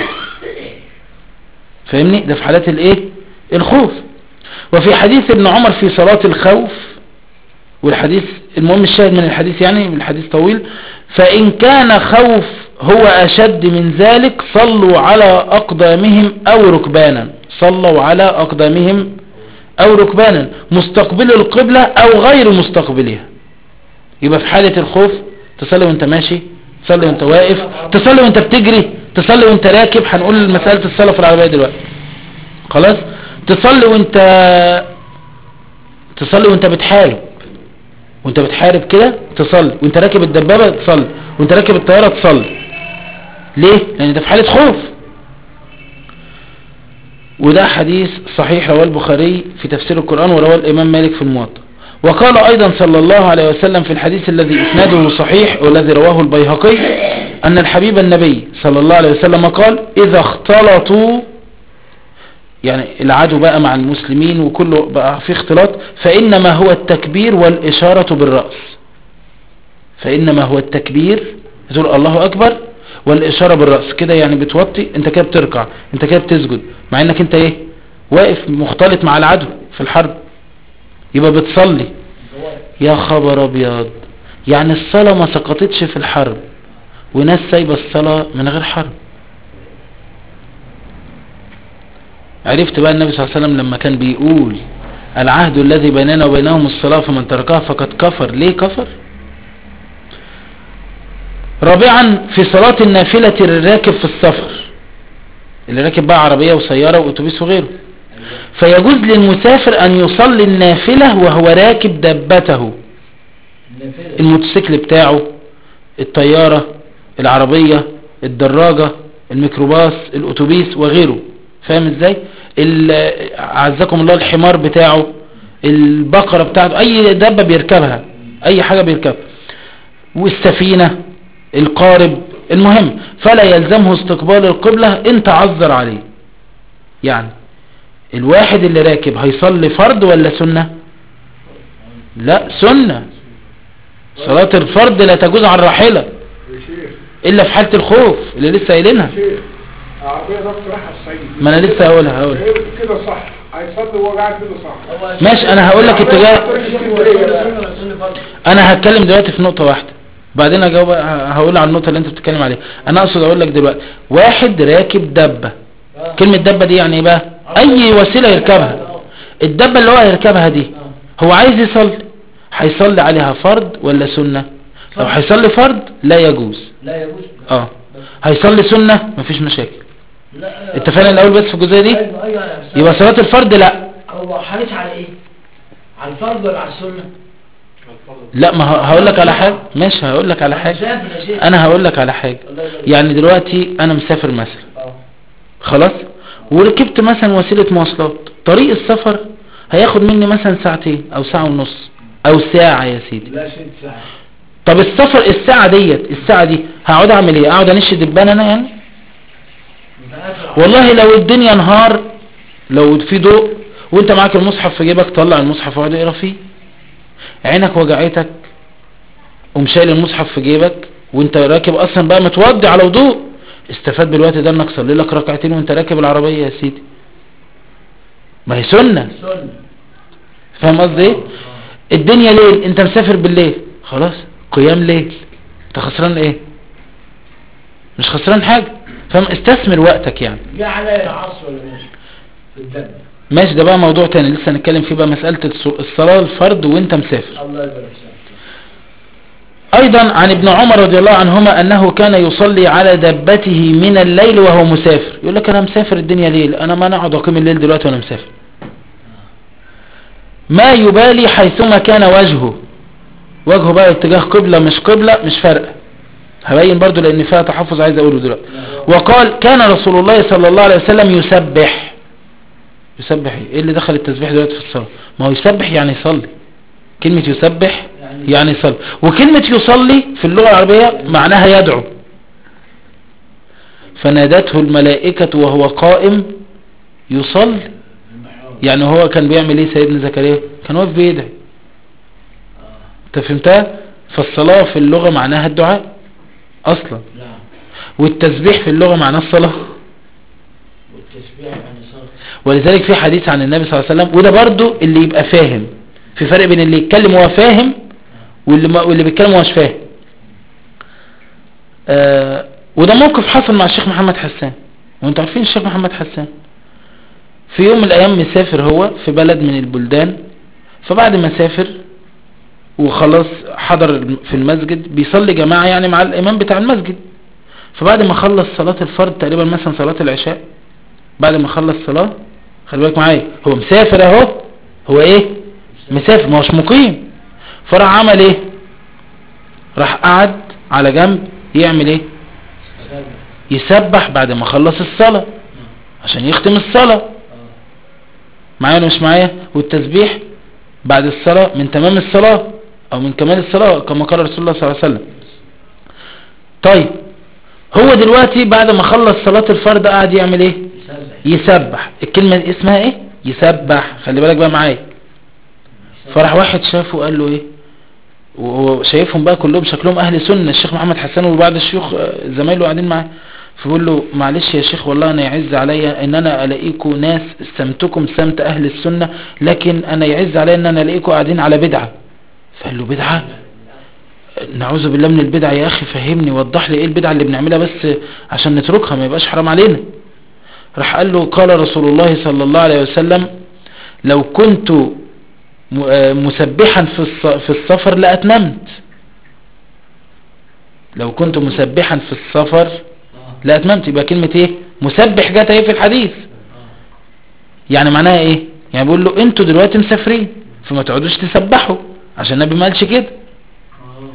فاهمني ده في حالات الايه الخوف وفي حديث ابن عمر في صلاة الخوف والحديث المهم الشاهد من الحديث يعني الحديث طويل فإن كان خوف هو أشد من ذلك صلوا على أقدامهم أو ركبانا صلوا على أقدامهم أو ركبانا مستقبل القبلة أو غير مستقبلها يبقى في حالة الخوف تصلي وانت ماشي تصلي وانت واقف تصلي وانت بتجري تصلي وانت راكب هنقول مسألة الصلاة في العربية دلوقتي خلاص تصلي وانت تصلي وانت بتحارب وانت بتحارب كده تصلي وانت راكب الدبابة تصلي وانت راكب الطيارة تصلي ليه لان ده في حالة خوف وده حديث صحيح رواه البخاري في تفسير القرآن ورواه الإمام مالك في الموطأ وقال أيضا صلى الله عليه وسلم في الحديث الذي إسناده صحيح والذي رواه البيهقي أن الحبيب النبي صلى الله عليه وسلم قال إذا اختلطوا يعني العدو بقى مع المسلمين وكله بقى في اختلاط فإنما هو التكبير والإشارة بالرأس فإنما هو التكبير تقول الله أكبر والإشارة بالرأس كده يعني بتوطي انت كده بتركع انت كده بتسجد مع انك انت ايه واقف مختلط مع العدو في الحرب يبقى بتصلي يا خبر ابيض يعني الصلاة ما سقطتش في الحرب وناس سايبة الصلاة من غير حرب عرفت بقى النبي صلى الله عليه وسلم لما كان بيقول العهد الذي بيننا وبينهم الصلاة فمن تركها فقد كفر ليه كفر رابعا في صلاة النافلة الراكب في السفر اللي راكب بقى عربية وسيارة واتوبيس وغيره فيجوز للمسافر ان يصلي النافلة وهو راكب دبته النافلة الموتوسيكل بتاعه الطيارة العربية الدراجة الميكروباص الاتوبيس وغيره فاهم ازاي ال- عزكم الله الحمار بتاعه البقرة بتاعته اي دابة بيركبها اي حاجة بيركبها والسفينة القارب المهم فلا يلزمه استقبال القبلة ان تعذر عليه يعني الواحد اللي راكب هيصلي فرض ولا سنة لا سنة صلاة الفرض لا تجوز على الراحلة يا شيخ الا في حالة الخوف اللي لسه قايلينها يا شيخ العربية ضبط رايحة الصعيد ما أنا لسه هقولها- هقولها. كده صح هيصلي وهو قاعد كده صح هو ماشي انا هقول لك اتجاه سنة سنة فرض. انا هتكلم دلوقتي في نقطة واحدة بعدين اجاوب هقول على النقطة اللي انت بتتكلم عليها انا اقصد اقول لك دلوقتي واحد راكب دبة آه. كلمة دبة دي يعني ايه بقى اي وسيلة يركبها الدبة اللي هو هيركبها دي آه. هو عايز يصلي هيصلي عليها فرض ولا سنة لو هيصلي فرض لا يجوز لا يجوز اه هيصلي سنة مفيش مشاكل لا انت فاهم الاول بس في الجزئية دي ايوه ايوه أنا فاهم. يبقى صلاة الفرض لا هو حريص على ايه على الفرض ولا على السنة لا ما ه- هقول لك على حاجة ماشي هقول لك على حاجة مسافر يا شيخ انا هقول لك على حاجة الله يبارك. يعني دلوقتي انا مسافر مثلا اه خلاص وركبت مثلا وسيلة مواصلات طريق السفر هياخد مني مثلا ساعتين او ساعة ونص او ساعة يا سيدي لا ست ساعات طب السفر الساعة ديت الساعة دي هقعد اعمل ايه اقعد انش دبان انا يعني يبقى آخر والله لو الدنيا نهار لو في ضوء وانت معاك المصحف في جيبك طلع المصحف واقعد اقرا فيه عينك وجعتك قوم شايل المصحف في جيبك وانت راكب اصلا بقى متوضي على وضوء استفاد بالوقت ده انك صلي لك ركعتين وانت راكب العربية يا سيدي ما هي سنة سنة فاهم قصدي ايه الدنيا ليل انت مسافر بالليل خلاص قيام ليل انت خسران ايه مش خسران حاجة فاهم استثمر وقتك يعني جه عليا العصر ولا ماشي في الدم ماشي ده بقى موضوع تاني لسه هنتكلم فيه بقى مسألة الص- الصلاة الفرد وانت مسافر الله يبارك فيك ايضا عن ابن عمر رضي الله عنهما انه كان يصلي على دبته من الليل وهو مسافر يقول لك انا مسافر الدنيا ليل انا ما نقعد اقيم الليل دلوقتي وانا مسافر ما يبالي حيثما كان وجهه وجهه بقى اتجاه قبلة مش قبلة مش فارقة هبين برضو لان فيها تحفظ عايز اقوله دلوقتي وقال كان رسول الله صلى الله عليه وسلم يسبح يسبح ايه إيه اللي دخل التسبيح دلوقتي في الصلاة ما هو يسبح يعني يصلي كلمة يسبح يعني يعني يصلي وكلمة يصلي في اللغة العربية معناها يدعو فنادته الملائكة وهو قائم يصلي المحراب. يعني هو كان بيعمل ايه سيدنا زكريا كان واقف بيدعي آه. انت فهمتها فالصلاة في اللغة معناها الدعاء اصلا نعم والتسبيح في اللغة معناه الصلاة والتسبيح يعني صلاة ولذلك في حديث عن النبي صلى الله عليه وسلم وده برضو اللي يبقى فاهم في فرق بين اللي يتكلم وهو فاهم واللي, ما واللي بيتكلم وهو مش فاهم آه وده موقف حصل مع الشيخ محمد حسان وانتوا عارفين الشيخ محمد حسان في يوم من الايام مسافر هو في بلد من البلدان فبعد ما سافر وخلاص حضر في المسجد بيصلي جماعة يعني مع الامام بتاع المسجد فبعد ما خلص صلاة الفرد تقريبا مثلا صلاة العشاء بعد ما خلص صلاة خلي بالك معايا هو مسافر اهو هو ايه مسافر ما هوش مقيم فراح عمل ايه راح قعد على جنب يعمل ايه سبح. يسبح بعد ما خلص الصلاة عشان يختم الصلاة آه. معايا ولا مش معايا والتسبيح بعد الصلاة من تمام الصلاة او من كمال الصلاة كما قال رسول الله صلى الله عليه وسلم طيب هو دلوقتي بعد ما خلص صلاة الفرض قاعد يعمل ايه يسبح يسبح الكلمة دي اسمها ايه يسبح خلي بالك بقى معايا فراح واحد شافه قال له ايه وهو شايفهم بقى كلهم شكلهم اهل سنة الشيخ محمد حسن وبعض الشيوخ آه، زمايله قاعدين معاه فبقول له معلش يا شيخ والله انا يعز عليا ان انا الاقيكم ناس سمتكم سمت اهل السنة لكن انا يعز عليا ان انا الاقيكم قاعدين على بدعة فقال له بدعة نعوذ بالله من البدع يا اخي فهمني وضح لي ايه البدعة اللي بنعملها بس عشان نتركها ما يبقاش حرام علينا راح قال له قال رسول الله صلى الله عليه وسلم لو كنت م- آه مسبحا في الص- في السفر لأتممت لو كنت مسبحا في السفر اه لأتممت يبقى كلمة ايه مسبح جت ايه في الحديث يعني معناها ايه يعني بيقول له انتوا دلوقتي مسافرين فما تقعدوش تسبحوا عشان النبي ما قالش كده اه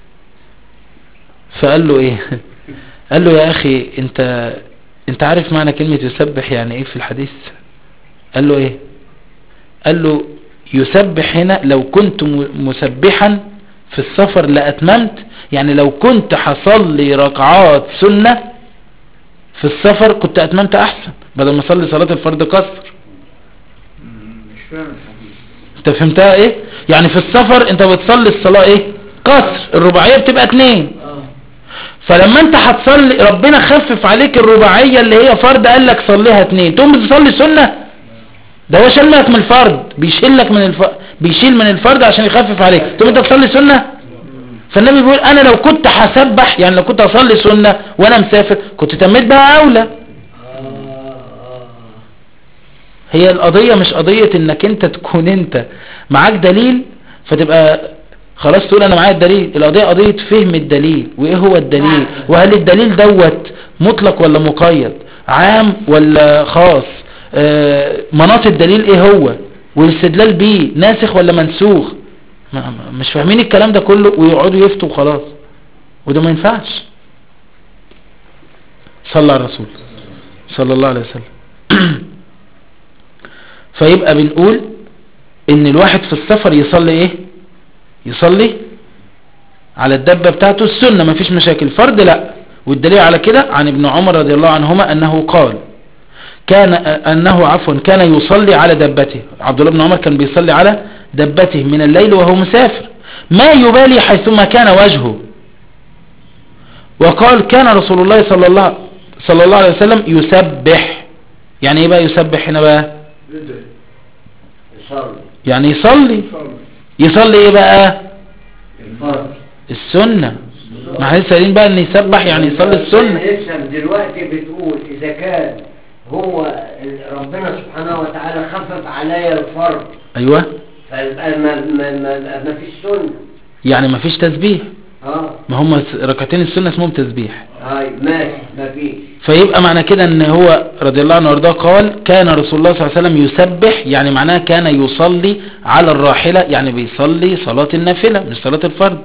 فقال له ايه قال له يا اخي انت انت عارف معنى كلمة يسبح يعني ايه في الحديث قال له ايه قال له يسبح هنا لو كنت م- مسبحا في السفر لأتممت يعني لو كنت حصلي ركعات سنة في السفر كنت أتممت أحسن بدل ما أصلي صلاة الفرض قصر مم، مش فاهم الحديث انت فهمتها ايه يعني في السفر انت بتصلي الصلاة ايه قصر الرباعية بتبقى اتنين اه فلما انت هتصلي ربنا خفف عليك الرباعية اللي هي فرض قال لك صليها اتنين تقوم بتصلي سنة ده هو شلك من الفرض بيشيل لك من الف... بيشيل من الفرض عشان يخفف عليك تقوم انت تصلي سنة فالنبي بيقول انا لو كنت هسبح يعني لو كنت اصلي سنة وانا مسافر كنت تميت بقى اولى اه اه هي القضية مش قضية انك انت تكون انت معاك دليل فتبقى خلاص تقول انا معايا الدليل القضية قضية فهم الدليل وايه هو الدليل وهل الدليل دوت مطلق ولا مقيد عام ولا خاص آه، مناط الدليل ايه هو والاستدلال بيه ناسخ ولا منسوخ ما- ما- مش فاهمين الكلام ده كله ويقعدوا يفتوا وخلاص وده ما ينفعش صلى على الرسول صلى الله عليه وسلم فيبقى بنقول ان الواحد في السفر يصلي ايه يصلي على الدبة بتاعته السنة ما فيش مشاكل فرض لا والدليل على كده عن ابن عمر رضي الله عنهما انه قال كان انه عفوا كان يصلي على دبته عبد الله بن عمر كان بيصلي على دبته من الليل وهو مسافر ما يبالي حيثما كان وجهه وقال كان رسول الله صلى الله صلى الله عليه وسلم يسبح يعني ايه بقى يسبح هنا بقى يدعي يصلي يعني يصلي صلي يصلي ايه بقى الفرض السنة ما احنا لسه قايلين بقى ان يسبح يعني يصلي السنة لسه دلوقتي بتقول اذا كان هو ربنا سبحانه وتعالى خفف عليا الفرض ايوه فيبقى ما, ما, ما, ما فيش سنة يعني ما فيش تسبيح اه ما هم ركعتين السنة اسمهم تسبيح هاي ماشي ما فيش فيبقى معنى كده ان هو رضي الله عنه وارضاه قال كان رسول الله صلى الله عليه وسلم يسبح يعني معناه كان يصلي على الراحلة يعني بيصلي صلاة النافلة مش صلاة الفرد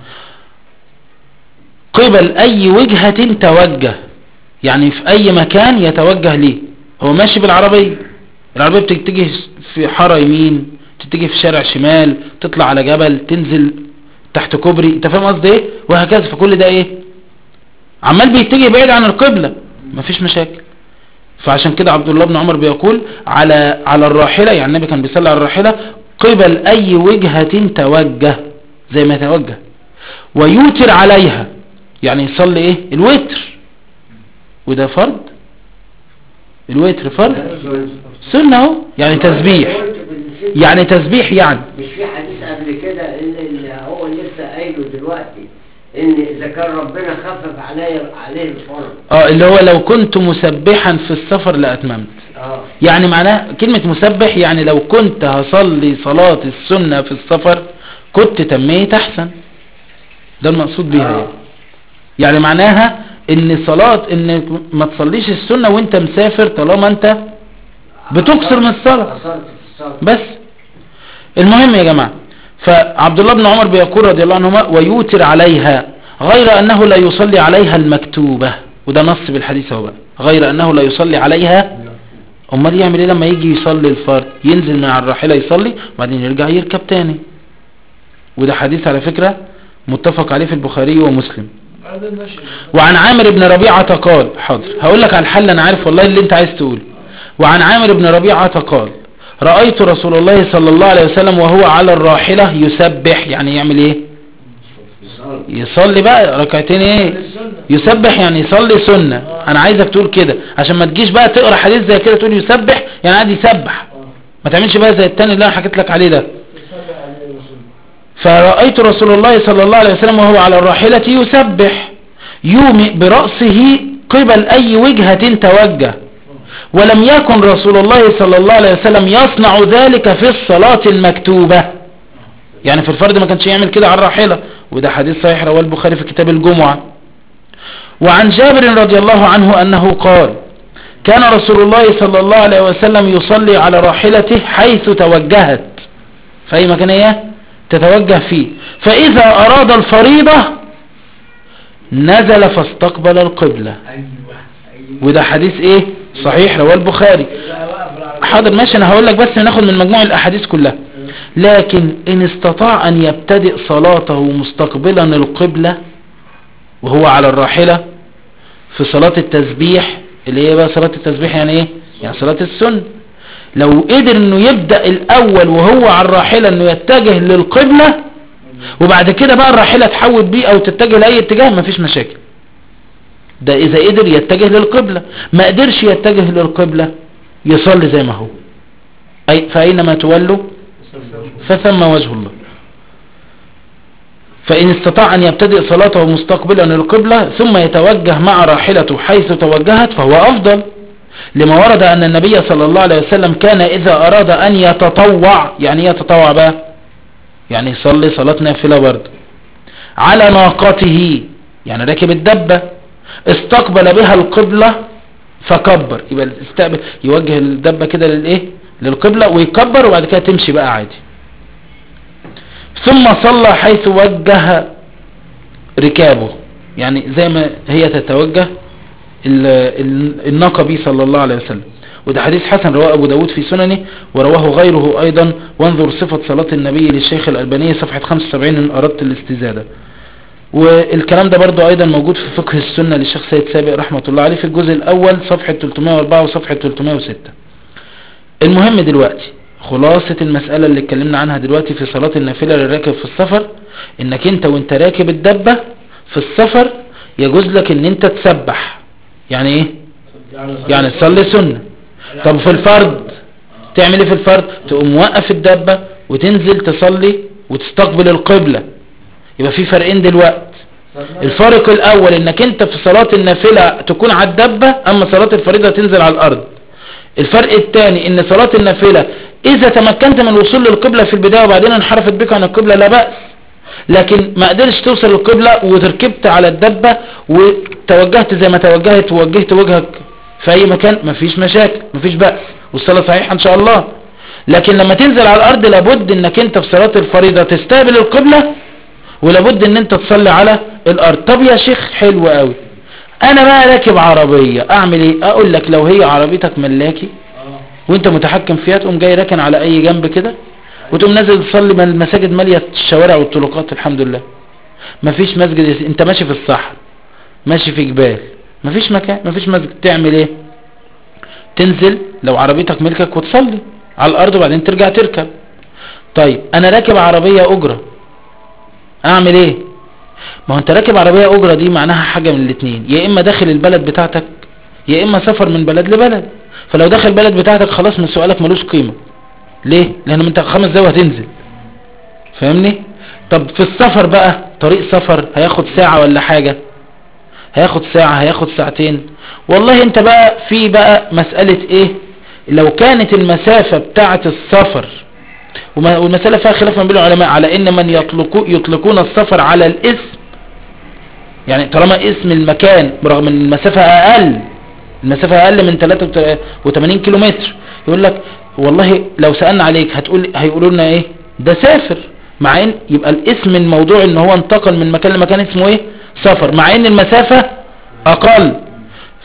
قبل اي وجهة توجه يعني في اي مكان يتوجه ليه هو ماشي بالعربية العربية بتتجه في حارة يمين تتجه في شارع شمال تطلع على جبل تنزل تحت كوبري انت فاهم قصدي ايه وهكذا فكل ده ايه عمال بيتجه بعيد عن القبلة مفيش مشاكل فعشان كده عبد الله بن عمر بيقول على على الراحلة يعني النبي كان بيصلي على الراحلة قبل اي وجهة توجه زي ما توجه ويوتر عليها يعني يصلي ايه الوتر وده فرض الوتر فرض سنة اهو يعني تسبيح يعني تسبيح يعني مش في حديث قبل كده اللي, اللي هو لسه قايله دلوقتي ان اذا كان ربنا خفف عليا عليه الفرض اه اللي هو لو كنت مسبحا في السفر لأتممت اه يعني معناه كلمة مسبح يعني لو كنت هصلي صلاة السنة في السفر كنت تميت احسن ده المقصود بيها يعني. آه. يعني معناها ان صلاة ان ما تصليش السنة وانت مسافر طالما انت بتكسر من الصلاة قصرت في الصلاة بس المهم يا جماعة فعبد الله بن عمر بيقول رضي الله عنهما ويوتر عليها غير أنه لا يصلي عليها المكتوبة وده نص بالحديث هو بقى غير أنه لا يصلي عليها امال يعمل ايه لما يجي يصلي الفرض ينزل من على الراحلة يصلي وبعدين يرجع يركب تاني وده حديث على فكرة متفق عليه في البخاري ومسلم هذا النشر وعن عامر بن ربيعة قال حاضر هقول لك على الحل انا عارف والله اللي انت عايز تقوله وعن عامر بن ربيعة قال رأيت رسول الله صلى الله عليه وسلم وهو على الراحلة يسبح يعني يعمل ايه يصلي. يصلي بقى ركعتين ايه السنة يسبح يعني يصلي سنة انا عايزك تقول كده عشان ما تجيش بقى تقرا حديث زي كده تقول يسبح يعني قاعد يسبح اه ما تعملش بقى زي التاني اللي انا حكيت لك عليه ده تصلي عليه الرسول فرأيت رسول الله صلى الله عليه وسلم وهو على الراحلة يسبح يومئ برأسه قبل أي وجهة توجه ولم يكن رسول الله صلى الله عليه وسلم يصنع ذلك في الصلاة المكتوبة يعني في الفرد ما كانش يعمل كده على الراحلة وده حديث صحيح رواه البخاري في كتاب الجمعة وعن جابر رضي الله عنه أنه قال كان رسول الله صلى الله عليه وسلم يصلي على راحلته حيث توجهت في أي مكان هي تتوجه فيه فإذا أراد الفريضة نزل فاستقبل القبلة ايوه ايوه وده حديث ايه صحيح رواه البخاري لا واقف على حاضر ماشي انا هقول لك بس ناخد من مجموع الاحاديث كلها لكن ان استطاع ان يبتدئ صلاته مستقبلا القبلة وهو على الراحلة في صلاة التسبيح اللي هي بقى صلاة التسبيح يعني ايه يعني صلاة السنة لو قدر انه يبدأ الاول وهو على الراحلة انه يتجه للقبلة وبعد كده بقى الراحلة تحول بيه او تتجه لاي اتجاه مفيش مشاكل ده اذا قدر يتجه للقبلة ما قدرش يتجه للقبلة يصلي زي ما هو أي فأينما تولوا فثم وجه الله فإن استطاع أن يبتدئ صلاته مستقبلا القبلة ثم يتوجه مع راحلته حيث توجهت فهو أفضل لما ورد أن النبي صلى الله عليه وسلم كان إذا أراد أن يتطوع يعني إيه يتطوع بقى يعني يصلي صلاة نافلة برضه على ناقته يعني راكب الدبة استقبل بها القبلة فكبر يبقى استقبل يوجه الدبة كده للايه للقبلة ويكبر وبعد كده تمشي بقى عادي ثم صلى حيث وجه ركابه يعني زي ما هي تتوجه ال- ال- الناقة بيه صلى الله عليه وسلم وده حديث حسن رواه أبو داود في سننه ورواه غيره أيضا وانظر صفة صلاة النبي للشيخ الألباني صفحة 75 إن أردت الاستزادة والكلام ده برضو أيضا موجود في فقه السنة للشيخ سيد سابق رحمة الله عليه في الجزء الأول صفحة 304 وصفحة 306 المهم دلوقتي خلاصة المسألة اللي اتكلمنا عنها دلوقتي في صلاة النافلة للراكب في السفر انك انت وانت راكب الدبة في السفر يجوز لك ان انت تسبح يعني ايه يعني تصلي سنة طب في الفرد تعمل ايه في الفرد تقوم موقف الدبة وتنزل تصلي وتستقبل القبلة يبقى في فرقين دلوقتي الفرق الاول انك انت في صلاة النافلة تكون على الدبة اما صلاة الفريضة تنزل على الارض الفرق الثاني ان صلاة النافلة اذا تمكنت من الوصول للقبلة في البداية وبعدين انحرفت بك عن القبلة لا بأس لكن ما قدرتش توصل للقبلة وتركبت على الدبة وتوجهت زي ما توجهت ووجهت وجهك في اي مكان مفيش مشاكل مفيش بأس والصلاة صحيحة ان شاء الله لكن لما تنزل على الارض لابد انك انت في صلاة الفريضة تستقبل القبلة ولابد ان انت تصلي على الارض طب يا شيخ حلو قوي انا بقى راكب عربية اعمل ايه اقول لك لو هي عربيتك ملاكي وانت متحكم فيها تقوم جاي راكن على اي جنب كده وتقوم نازل تصلي ما المساجد مالية الشوارع والطرقات الحمد لله مفيش مسجد يس- انت ماشي في الصحراء ماشي في جبال مفيش مكان مفيش مسجد تعمل ايه تنزل لو عربيتك ملكك وتصلي على الارض وبعدين ترجع تركب طيب انا راكب عربية اجرة اعمل ايه ما هو انت راكب عربية اجرة دي معناها حاجة من الاتنين يا اما داخل البلد بتاعتك يا اما سفر من بلد لبلد فلو داخل البلد بتاعتك خلاص من سؤالك ملوش قيمة ليه لان انت خمس دقايق هتنزل فاهمني طب في السفر بقى طريق سفر هياخد ساعة ولا حاجة هياخد ساعة هياخد ساعتين والله انت بقى في بقى مسألة ايه لو كانت المسافة بتاعة السفر وما- والمسألة فيها خلاف ما بين العلماء على ان من يطلقو يطلقون السفر على الاسم يعني طالما اسم المكان برغم ان المسافة اقل المسافة اقل من 83 كيلو متر يقول لك والله لو سألنا عليك هتقول هيقولوا لنا ايه ده سافر مع ان يبقى الاسم الموضوع ان هو انتقل من مكان لمكان اسمه ايه سفر مع ان المسافة اقل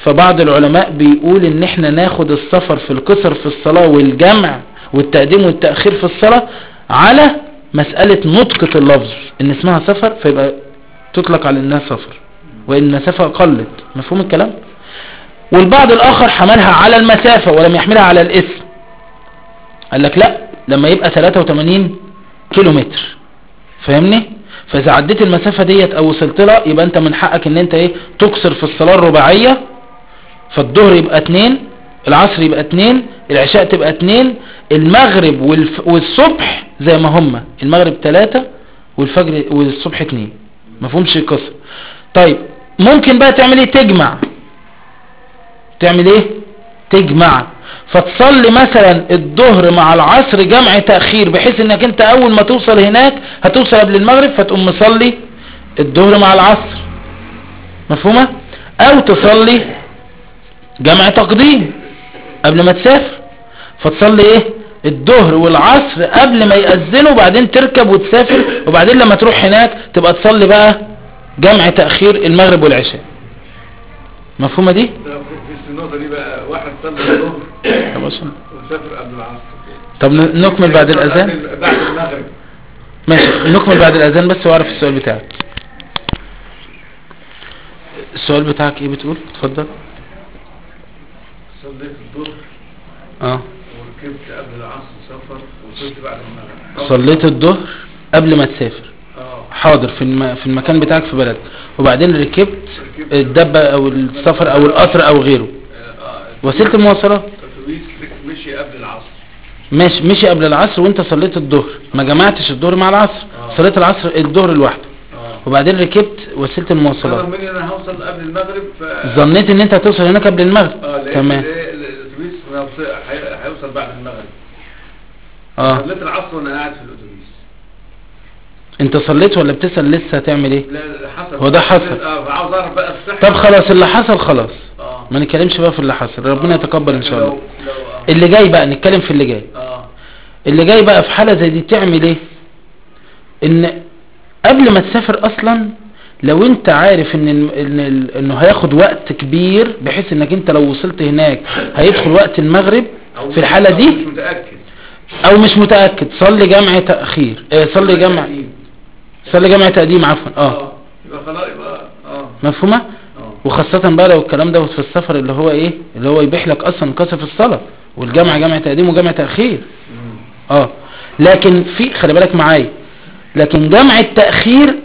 فبعض العلماء بيقول ان احنا ناخد السفر في القصر في الصلاة والجمع والتقديم والتأخير في الصلاة على مسألة نطقة اللفظ ان اسمها سفر فيبقى تطلق على انها سفر وان المسافة قلت مفهوم الكلام والبعض الاخر حملها على المسافة ولم يحملها على الاسم قال لك لا لما يبقى 83 كيلو متر فاهمني فاذا عديت المسافة ديت او وصلت لها يبقى انت من حقك ان انت ايه تكسر في الصلاة الرباعية فالظهر يبقى اتنين العصر يبقى اتنين العشاء تبقى اتنين المغرب والف... والصبح زي ما هما المغرب تلاتة والفجر والصبح اتنين مفهومش قصر طيب ممكن بقى تعمل ايه تجمع تعمل ايه تجمع فتصلي مثلا الظهر مع العصر جمع تأخير بحيث انك انت اول ما توصل هناك هتوصل قبل المغرب فتقوم مصلي الظهر مع العصر مفهومة او تصلي جمع تقديم قبل ما تسافر فتصلي ايه الظهر والعصر قبل ما يأذنوا وبعدين تركب وتسافر وبعدين لما تروح هناك تبقى تصلي بقى جمع تأخير المغرب والعشاء مفهومة دي؟ ده في في النقطة دي بقى واحد صلى الظهر يا باشا. وسافر قبل العصر طب ن- نكمل بعد الأذان بعد- بعد المغرب ماشي نكمل بعد الأذان بس واعرف السؤال بتاعك السؤال بتاعك ايه بتقول اتفضل صليت الظهر اه وركبت قبل العصر سفر وصلت بعد المغرب صليت الظهر قبل ما تسافر اه حاضر في الم... في المكان بتاعك في بلد وبعدين ركبت الدبة او السفر او القطر او غيره اه آه، وسيلة المواصلات الاتوبيس مشي قبل العصر ماشي مشي قبل العصر وانت صليت الظهر ما جمعتش الظهر مع العصر آه. صليت العصر الظهر لوحده اه وبعدين ركبت وسيلة المواصلات طلب مني ان انا هوصل قبل المغرب ف ظنيت ان انت هتوصل هناك قبل المغرب اه لقيت تمام ال- الاتوبيس ما وصل- هي- هيوصل بعد المغرب اه صليت العصر وانا قاعد في الاتوبيس انت صليت ولا بتسأل لسه هتعمل ايه لا لا، حصل هو ده حصل. اه فعاوز اعرف بقى الصحة طب خلاص اللي حصل خلاص اه ما نتكلمش بقى في اللي حصل ربنا يتقبل ان شاء لو- الله لو اه اللي جاي بقى نتكلم في اللي جاي اه اللي جاي بقى في حالة زي دي تعمل ايه ان قبل ما تسافر اصلا لو انت عارف ان ان انه هياخد وقت كبير بحيث انك انت لو وصلت هناك هيدخل وقت المغرب أو في الحالة أو دي مش متأكد او مش متأكد صلي جمع تأخير اه صلي جمع صلي جمع تقديم عفوا اه يبقى خلاص يبقى اه مفهومة اه وخاصة بقى لو الكلام ده في السفر اللي هو ايه اللي هو يبيح لك اصلا قصر في الصلاة والجمع جمع تقديم وجمع تأخير مم. اه لكن في خلي بالك معايا لكن جمع التأخير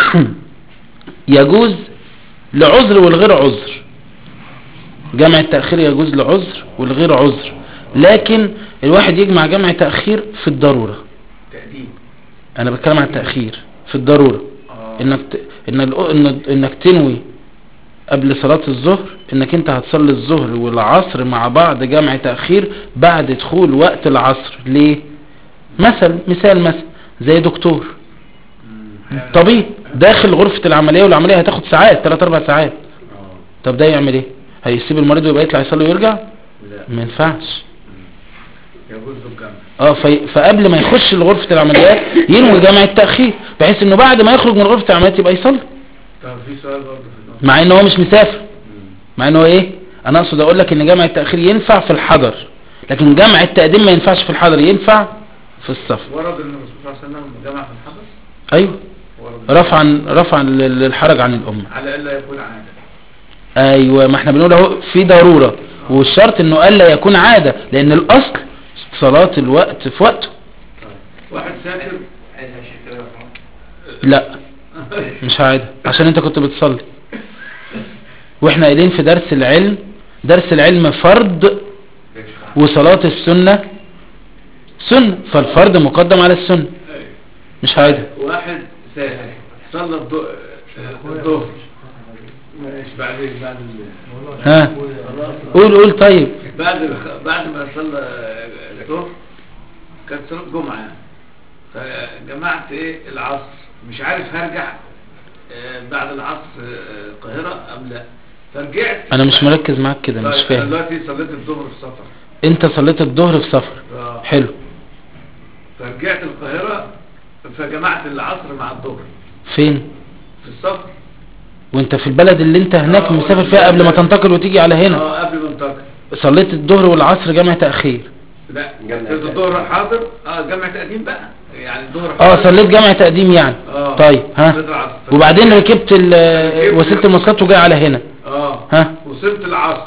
يجوز لعذر والغير عذر جمع التأخير يجوز لعذر والغير عذر لكن الواحد يجمع جمع تأخير في الضرورة تقديم انا بتكلم عن التأخير في الضرورة اه انك ت... إن ال... إن... انك تنوي قبل صلاة الظهر انك انت هتصلي الظهر والعصر مع بعض جمع تأخير بعد دخول وقت العصر ليه مثل مثال مثل زي دكتور مم. طبيب داخل غرفة العملية والعملية هتاخد ساعات 3 4 ساعات اه طب ده يعمل ايه هيسيب المريض ويبقى يطلع يصلي ويرجع لا ما ينفعش يجوز له الجمع اه في... فقبل ما يخش لغرفة العمليات ينوي جمع التأخير بحيث انه بعد ما يخرج من غرفة العمليات يبقى يصلي طب في سؤال برضه في النقطة مع ان هو مش مسافر مم. مع ان هو ايه انا اقصد اقول لك ان جمع التأخير ينفع في الحضر لكن جمع التقديم ما ينفعش في الحضر ينفع في السفر ورد ان الرسول صلى الله عليه وسلم جمع في الحدث ايوه ورد رفعا رفعا لل- للحرج عن الامة على الا يكون عادة ايوه ما احنا بنقول اهو في ضرورة والشرط انه الا يكون عادة لان الاصل صلاة الوقت في وقته طيب واحد سافر لا مش عادة عشان انت كنت بتصلي واحنا قايلين في درس العلم درس العلم فرض وصلاة السنة سنة فالفرض مقدم على السنة مش عادة واحد سافر صلى الض- الظهر ماشي بعد بعد ال- ها قول قول طيب بعد الخ- بعد ما صلى الظهر كانت صلاة جمعة يعني فجمعت ايه العصر مش عارف هرجع آه، بعد العصر آه، القاهرة ام لا فرجعت انا مش مركز معاك كده مش طيب، فاهم دلوقتي صليت الظهر في سفر انت صليت الظهر في سفر ف- حلو فرجعت القاهرة فجمعت العصر مع الظهر فين في السفر وانت في البلد اللي انت هناك آه، مسافر فيها قبل ما تنتقل وتيجي على هنا اه قبل ما انتقل صليت الظهر والعصر جمع تأخير لا جمع صليت تقديم. الظهر حاضر اه جمع تقديم بقى يعني الظهر اه حاضر. صليت جمع تقديم يعني اه طيب ها صليت العصر. وبعدين ركبت ال- وسيلة المواصلات وجاي على هنا اه ها وصلت العصر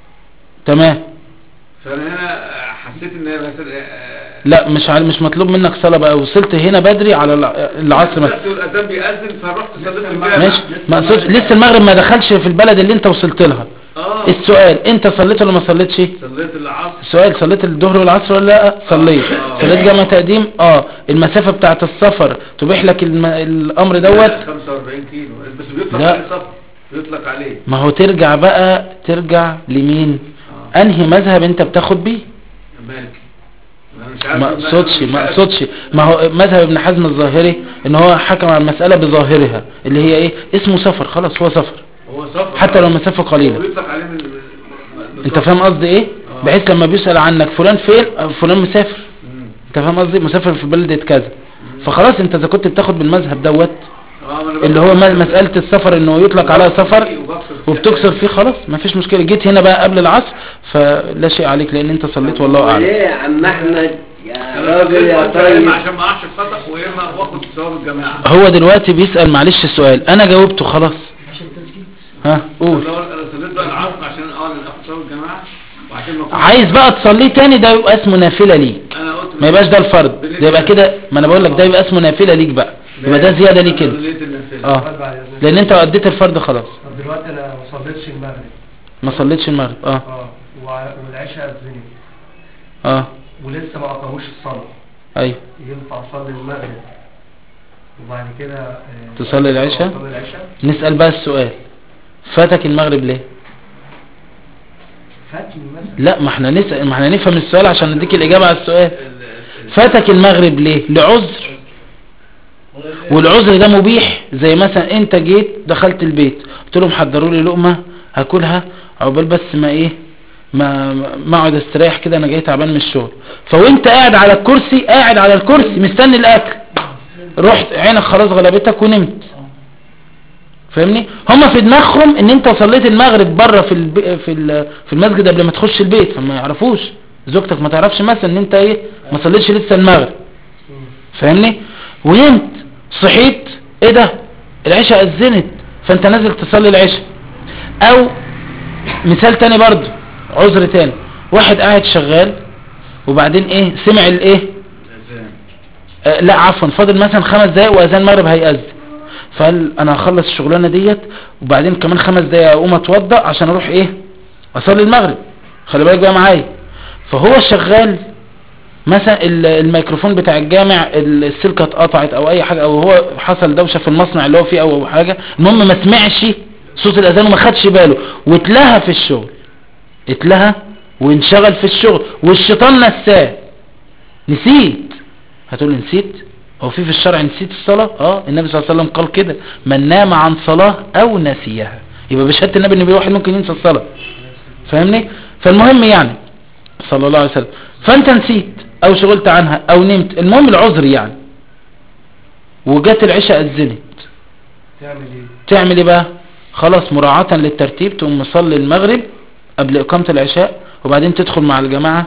تمام فانا هنا حسيت ان هي مثلا آه، لا مش عارف مش مطلوب منك صلاة بقى وصلت هنا بدري على الع- العصر مثلا سمعت الاذان بيأذن فرحت صليت في الجامع ماشي ما اقصدش لسه المغرب ما دخلش في البلد اللي انت وصلت لها اه السؤال انت صليت ولا ما صليتش صليت العصر السؤال صليت الظهر والعصر ولا لا صليت آه. صليت جمع تقديم اه المسافة بتاعت السفر تبيح لك الم... الامر دوت 45 كيلو بس بيطلق لا. عليه سفر بيطلق عليه ما هو ترجع بقى ترجع لمين اه انهي مذهب انت بتاخد بيه مالكي أنا مش عارف ما إن- اقصدش مش ما عارف. اقصدش ما هو مذهب ابن حزم الظاهري ان هو حكم على المسألة بظاهرها اللي هي ايه اسمه سفر خلاص هو سفر هو سفر حتى لو مسافة قليلة هو بيطلق عليه من من- من انت سفر. فاهم قصدي ايه آه. بحيث لما بيسأل عنك فلان فين آه، فلان مسافر مم. انت فاهم قصدي مسافر في بلدة كذا فخلاص انت اذا كنت بتاخد بالمذهب دوت آه، ما أنا اللي هو بقول- م- مسألة السفر انه يطلق عليها سفر وبكسر فيه. وبتكسر فيه خلاص مفيش مشكلة جيت هنا بقى قبل العصر فلا شيء عليك لان انت صليت والله ليه اعلم يا عم احمد يا أنا راجل يا قلت يا إما طيب عشان ما اقعش في خطأ واما واخد ثواب الجماعه هو دلوقتي بيسأل معلش السؤال انا جاوبته خلاص عشان التسجيل ها قول لو انا صليت بقى العصر عشان اه اخد ثواب الجماعه وعشان ما أكون- عايز بقى تصليه تاني ده يبقى اسمه نافلة ليك انا قلت ما يبقاش ده الفرض ده يبقى كده ما انا بقول لك ده يبقى اسمه نافلة ليك بقى يبقى ده زيادة ليك أنا انت صليت النافلة. اه لان انت اديت الفرض خلاص طب دلوقتي انا ما صليتش المغرب ما صليتش المغرب اه اه وع- والعشاء اذنت اه ولسه ما اقاموش الصلاه ايوه ينفع اصلي المغرب وبعد كده آه، تصلي العشاء؟ اصلي العشاء نسأل بقى السؤال فاتك المغرب ليه فاتني مثلا لا ما احنا نسأل ما احنا نفهم السؤال عشان نديك الإجابة على السؤال ال- ال- فاتك المغرب ليه لعذر والعذر ده مبيح زي مثلا انت جيت دخلت البيت قلت لهم حضروا لي لقمة هاكلها عقبال بس ما ايه ما ما اقعد استريح كده انا جاي تعبان من الشغل فوانت قاعد على الكرسي قاعد على الكرسي مستني الاكل رحت عينك خلاص غلبتك ونمت فاهمني هما في دماغهم ان انت صليت المغرب بره في الب... في ال... في المسجد قبل ما تخش البيت فما يعرفوش زوجتك ما تعرفش مثلا ان انت ايه ما صليتش لسه المغرب فاهمني ونمت صحيت ايه ده العشاء اذنت فانت نازل تصلي العشاء او مثال تاني برضو عذر تاني واحد قاعد شغال وبعدين ايه سمع الايه الأذان. آه لا عفوا فاضل مثلا خمس دقايق واذان المغرب هيأذن فقال انا هخلص الشغلانه ديت وبعدين كمان خمس دقايق اقوم اتوضى عشان اروح ايه اصلي المغرب خلي بالك بقى معايا فهو شغال مثلا ال- الميكروفون بتاع الجامع ال- السلكه اتقطعت او اي حاجه او هو حصل دوشه في المصنع اللي هو فيه او حاجه المهم ما سمعش صوت الاذان وما خدش باله واتلهى في الشغل اتلهى وانشغل في الشغل والشيطان نساه نسيت هتقول لي نسيت هو في في الشرع نسيت الصلاة اه النبي صلى الله عليه وسلم قال كده من نام عن صلاة او نسيها يبقى بشهادة النبي ان واحد ممكن ينسى الصلاة فاهمني فالمهم يعني صلى الله عليه وسلم فانت نسيت او شغلت عنها او نمت المهم العذر يعني وجات العشاء اذنت تعمل ايه تعمل ايه بقى خلاص مراعاة للترتيب تقوم مصلي المغرب قبل اقامة العشاء وبعدين تدخل مع الجماعة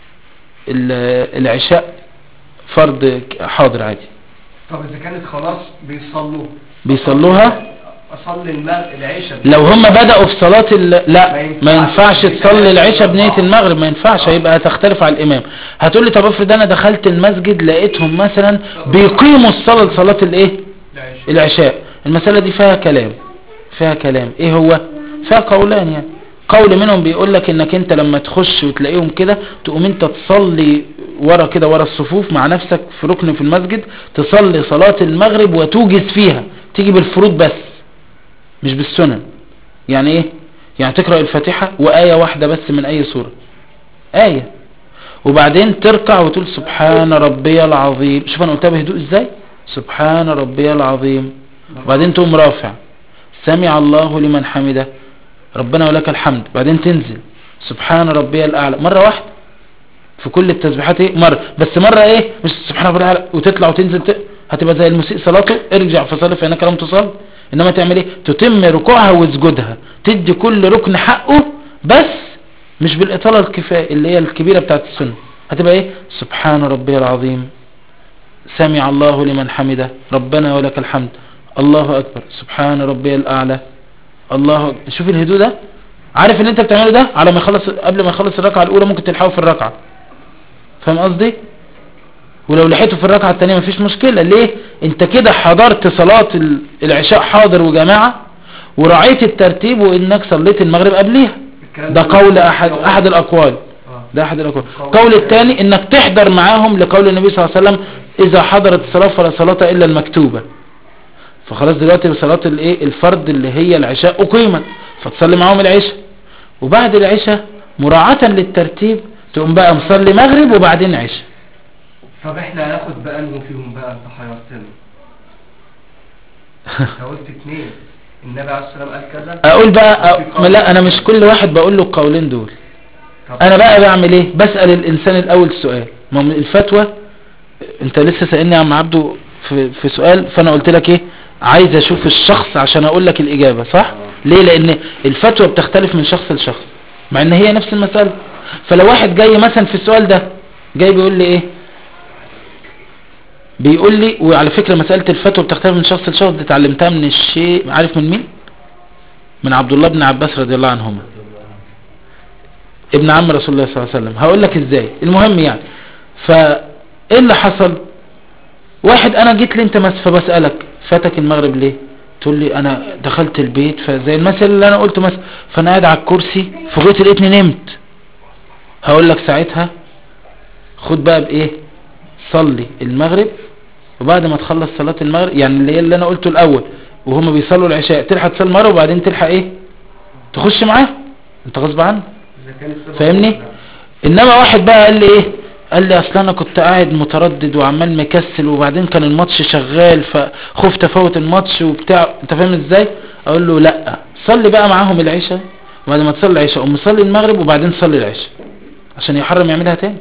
ال- العشاء فرض حاضر عادي طب اذا كانت خلاص بيصلوا بيصلوها اصلي المغرب العشاء لو هم بدأوا في صلاة ال... لا ما ما ينفعش. ينفعش تصلي العشاء بنية المغرب ما ينفعش هيبقى هتختلف على الإمام هتقول لي طب افرض أنا دخلت المسجد لقيتهم مثلا بيقيموا الصلاة لصلاة الإيه العشاء العشاء المسألة دي فيها كلام فيها كلام إيه هو فيها قولان يعني قول منهم بيقول لك انك انت لما تخش وتلاقيهم كده تقوم انت تصلي ورا كده ورا الصفوف مع نفسك في ركن في المسجد تصلي صلاة المغرب وتوجز فيها تيجي بالفروض بس مش بالسنن يعني ايه يعني تقرأ الفاتحة وآية واحدة بس من اي سورة آية وبعدين تركع وتقول سبحان ربي العظيم شوف انا قلتها بهدوء ازاي سبحان ربي العظيم وبعدين تقوم رافع سمع الله لمن حمده ربنا ولك الحمد بعدين تنزل سبحان ربي الاعلى مرة واحدة في كل التسبيحات ايه مرة بس مرة ايه مش سبحان ربي الاعلى وتطلع وتنزل ت... هتبقى زي المسيء صلاته ارجع فصلي فانك لم تصل انما تعمل ايه تتم ركوعها وسجودها تدي كل ركن حقه بس مش بالاطاله الكفايه اللي هي الكبيره بتاعت السنه هتبقى ايه سبحان ربي العظيم سمع الله لمن حمده ربنا ولك الحمد الله اكبر سبحان ربي الاعلى الله أكبر. شوف الهدوء ده عارف اللي انت بتعمله ده على ما يخلص قبل ما يخلص الركعه الاولى ممكن تلحقه في الركعه فاهم قصدي ولو لحقته في الركعه الثانيه مفيش مشكله ليه انت كده حضرت صلاه ال- العشاء حاضر وجماعه وراعيت الترتيب وانك صليت المغرب قبليها الكلام ده قول احد احد الاقوال آه. ده احد الاقوال القول الثاني انك تحضر معاهم لقول النبي صلى الله عليه وسلم اذا حضرت الصلاه فلا صلاه الا المكتوبه فخلاص دلوقتي صلاه الايه الفرض اللي هي العشاء اقيمت فتصلي معاهم العشاء وبعد العشاء مراعاه للترتيب تقوم بقى مصلي مغرب وبعدين عشاء طب احنا هناخد بقى انه فيهم بقى انت حيرتنا انت قلت اتنين النبي عليه الصلاه والسلام قال كذا اقول بقى وفي أ... قول. لا انا مش كل واحد بقول له القولين دول طب انا بقى بعمل ايه بسأل الانسان الاول سؤال ما هو من الفتوى انت لسه سألني يا عم عبده في, في سؤال فانا قلت لك ايه عايز اشوف الشخص عشان اقول لك الاجابة صح ليه لان الفتوى بتختلف من شخص لشخص مع ان هي نفس المسألة فلو واحد جاي مثلا في السؤال ده جاي بيقول لي ايه بيقول لي وعلى فكرة مسألة الفتوى بتختلف من شخص لشخص دي اتعلمتها من الشيء عارف من مين من عبد الله بن عباس رضي الله عنهما ابن عم رسول الله صلى الله عليه وسلم هقول لك ازاي المهم يعني فايه اللي حصل واحد انا جيت لي انت مس فبسألك فاتك المغرب ليه تقول لي انا دخلت البيت فزي المثل اللي انا قلته مثلا فانا قاعد على الكرسي فوجئت لقيتني نمت هقول لك ساعتها خد بقى بايه صلي المغرب وبعد ما تخلص صلاة المغرب يعني اللي هي اللي انا قلته الاول وهم بيصلوا العشاء تلحق تصلي المغرب وبعدين تلحق ايه تخش معاه انت غصب عنك اذا كان السبب فاهمني لا. انما واحد بقى قال لي ايه قال لي اصل انا كنت قاعد متردد وعمال مكسل وبعدين كان الماتش شغال فخفت افوت الماتش وبتاع انت فاهم ازاي اقول له لا صلي بقى معاهم العشاء وبعد ما تصلي العشاء قوم صلي المغرب وبعدين صلي العشاء عشان يحرم يعملها تاني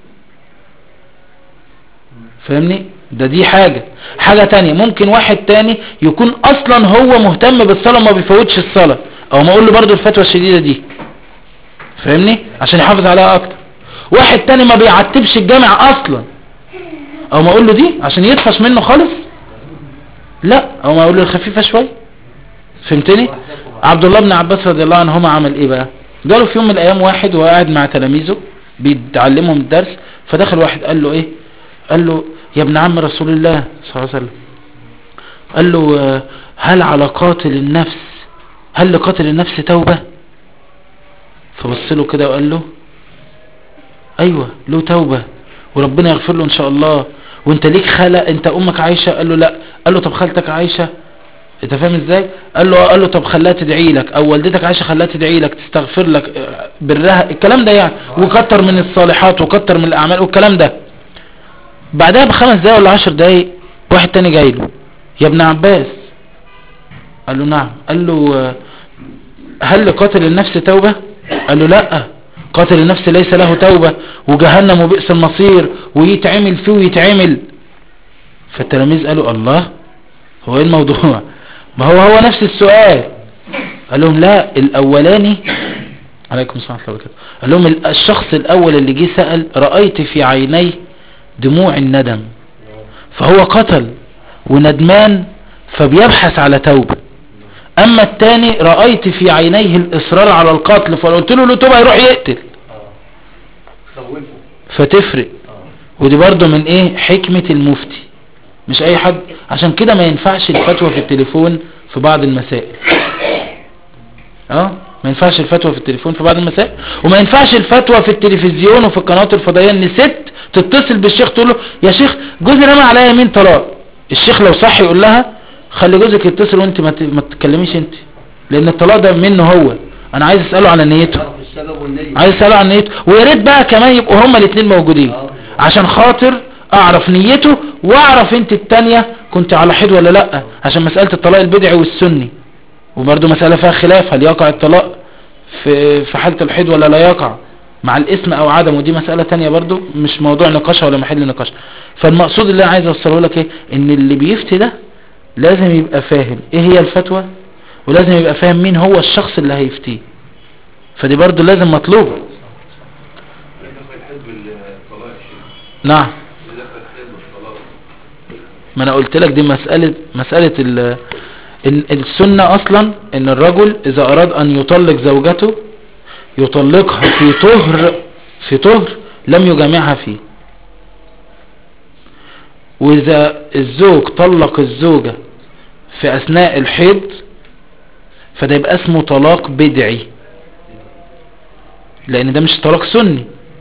فاهمني ده دي حاجة حاجة تانية ممكن واحد تاني يكون اصلا هو مهتم بالصلاة وما بيفوتش الصلاة او ما اقول له برضو الفتوى الشديدة دي فاهمني عشان يحافظ عليها اكتر واحد تاني ما بيعتبش الجامع اصلا او ما اقول له دي عشان يطفش منه خالص لا او ما اقول له الخفيفة شوية فهمتني عبد الله بن عباس رضي الله عنهما عمل ايه بقى جاله في يوم من الايام واحد وهو قاعد مع تلاميذه بيتعلمهم الدرس فدخل واحد قال له ايه قال له يا ابن عم رسول الله صلى الله عليه وسلم قال له آه، هل على قاتل النفس هل لقاتل النفس توبة فبص له كده وقال له ايوه له توبة وربنا يغفر له ان شاء الله وانت ليك خالة انت امك عايشة قال له لا قال له طب خالتك عايشة انت فاهم ازاي قال له آه. قال له طب خلاها تدعي لك او والدتك عايشة خلاها تدعي لك تستغفر لك آه، برها الكلام ده يعني وكتر من الصالحات وكتر من الاعمال والكلام ده بعدها بخمس دقايق ولا عشر دقايق واحد تاني جاي له يا ابن عباس قال له نعم قال له آه، هل لقاتل النفس توبة قال له لا قاتل النفس ليس له توبة وجهنم وبئس المصير ويتعمل فيه ويتعمل فالتلاميذ قالوا الله هو ايه الموضوع ما هو هو نفس السؤال قال لهم لا الاولاني عليكم السلام ورحمة الله وبركاته قال لهم ال- الشخص الاول اللي جه سأل رأيت في عينيه دموع الندم فهو قتل وندمان فبيبحث على توبة اما التاني رأيت في عينيه الاصرار على القتل فقلت له له توبة يروح يقتل خوفه فتفرق ودي برضو من ايه حكمة المفتي مش اي حد عشان كده ما ينفعش الفتوى في التليفون في بعض المسائل اه ما ينفعش الفتوى في التليفون في بعض المسائل وما ينفعش الفتوى في التلفزيون وفي القنوات الفضائية ان ست تتصل بالشيخ تقول له يا شيخ جوزي رمى عليا يمين طلاق الشيخ لو صح يقول لها خلي جوزك يتصل وانت ما ت- ما تتكلميش انت لان الطلاق ده منه هو انا عايز اساله على نيته تعرف السبب والنية عايز اساله عن نيته ويا ريت بقى كمان يبقوا هما الاثنين موجودين عشان خاطر اعرف نيته واعرف انت التانية كنت على حد ولا لا عشان مسألة الطلاق البدعي والسني وبرضو مسألة فيها خلاف هل يقع الطلاق في في حالة الحيض ولا لا يقع مع الاسم او عدم ودي مسألة تانية برضو مش موضوع نقاشها ولا محل نقاش فالمقصود اللي انا عايز اوصله لك ايه ان اللي بيفتي ده لازم يبقى فاهم ايه هي الفتوى ولازم يبقى فاهم مين هو الشخص اللي هيفتيه فدي برضو لازم مطلوبة نعم ما انا قلت لك دي مسألة مسألة ال ال- السنة اصلا ان الرجل اذا اراد ان يطلق زوجته يطلقها في طهر في طهر لم يجامعها فيه واذا الزوج طلق الزوجة في اثناء الحيض فده يبقى اسمه طلاق بدعي لان ده مش طلاق سني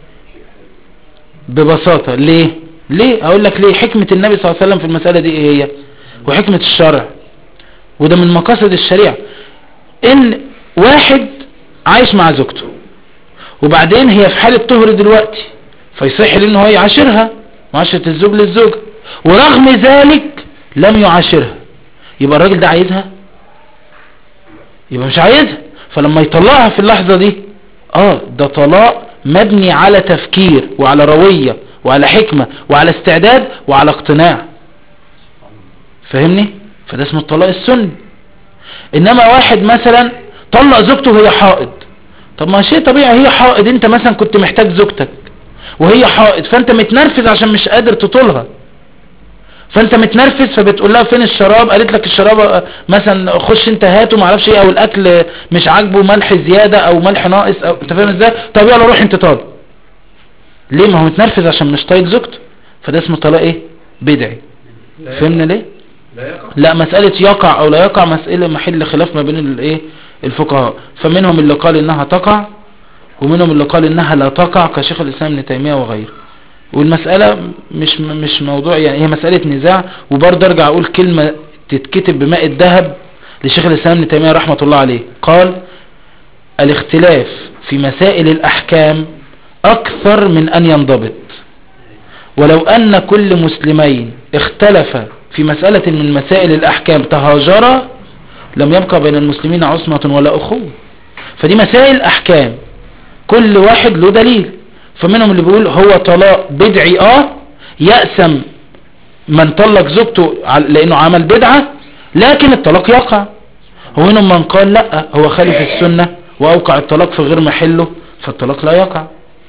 ببساطة ليه ليه اقول لك ليه حكمة النبي صلى الله عليه وسلم في المسألة دي ايه هي وحكمة الشرع وده من مقاصد الشريعة ان واحد عايش مع زوجته وبعدين هي في حالة طهر دلوقتي فيصح ليه ان هو يعاشرها معاشرة الزوج للزوجة ورغم ذلك لم يعاشرها يبقى الراجل ده عايزها يبقى مش عايزها فلما يطلقها في اللحظة دي اه ده طلاق مبني على تفكير وعلى روية وعلى حكمة وعلى استعداد وعلى اقتناع فاهمني فده اسمه الطلاق السني انما واحد مثلا طلق زوجته وهي حائض طب ما شيء طبيعي هي حائض انت مثلا كنت محتاج زوجتك وهي حائض فانت متنرفز عشان مش قادر تطولها فانت متنرفز فبتقول لها فين الشراب قالت لك الشراب آه، مثلا خش انت هاته ما اعرفش ايه او الاكل مش عاجبه ملح زياده او ملح ناقص او انت فاهم ازاي طب يلا روح انت طالب ليه ما هو متنرفز عشان مش طايق زوجته فده اسمه طلاق ايه بدعي فهمنا ليه لا يقع لا مسألة يقع او لا يقع مسألة محل خلاف ما بين الايه الفقهاء فمنهم اللي قال انها تقع ومنهم اللي قال انها لا تقع كشيخ الاسلام ابن تيمية وغيره والمسألة مش مش موضوع يعني هي مسألة نزاع وبرضه ارجع اقول كلمة تتكتب بماء الذهب لشيخ الاسلام ابن تيمية رحمة الله عليه قال الاختلاف في مسائل الاحكام اكثر من ان ينضبط ولو أن كل مسلمين اختلف في مسألة من مسائل الأحكام تهاجرا لم يبقى بين المسلمين عصمة ولا أخوة فدي مسائل أحكام كل واحد له دليل فمنهم اللي بيقول هو طلاق بدعي آه يأسم من طلق زوجته عل- لأنه عمل بدعة لكن الطلاق يقع ومنهم من قال لا هو خالف السنة وأوقع الطلاق في غير محله فالطلاق لا يقع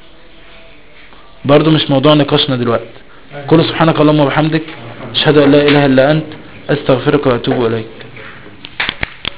برضو مش موضوع نقاشنا دلوقتي كل سبحانك اللهم وبحمدك اشهد ان لا اله الا انت استغفرك واتوب اليك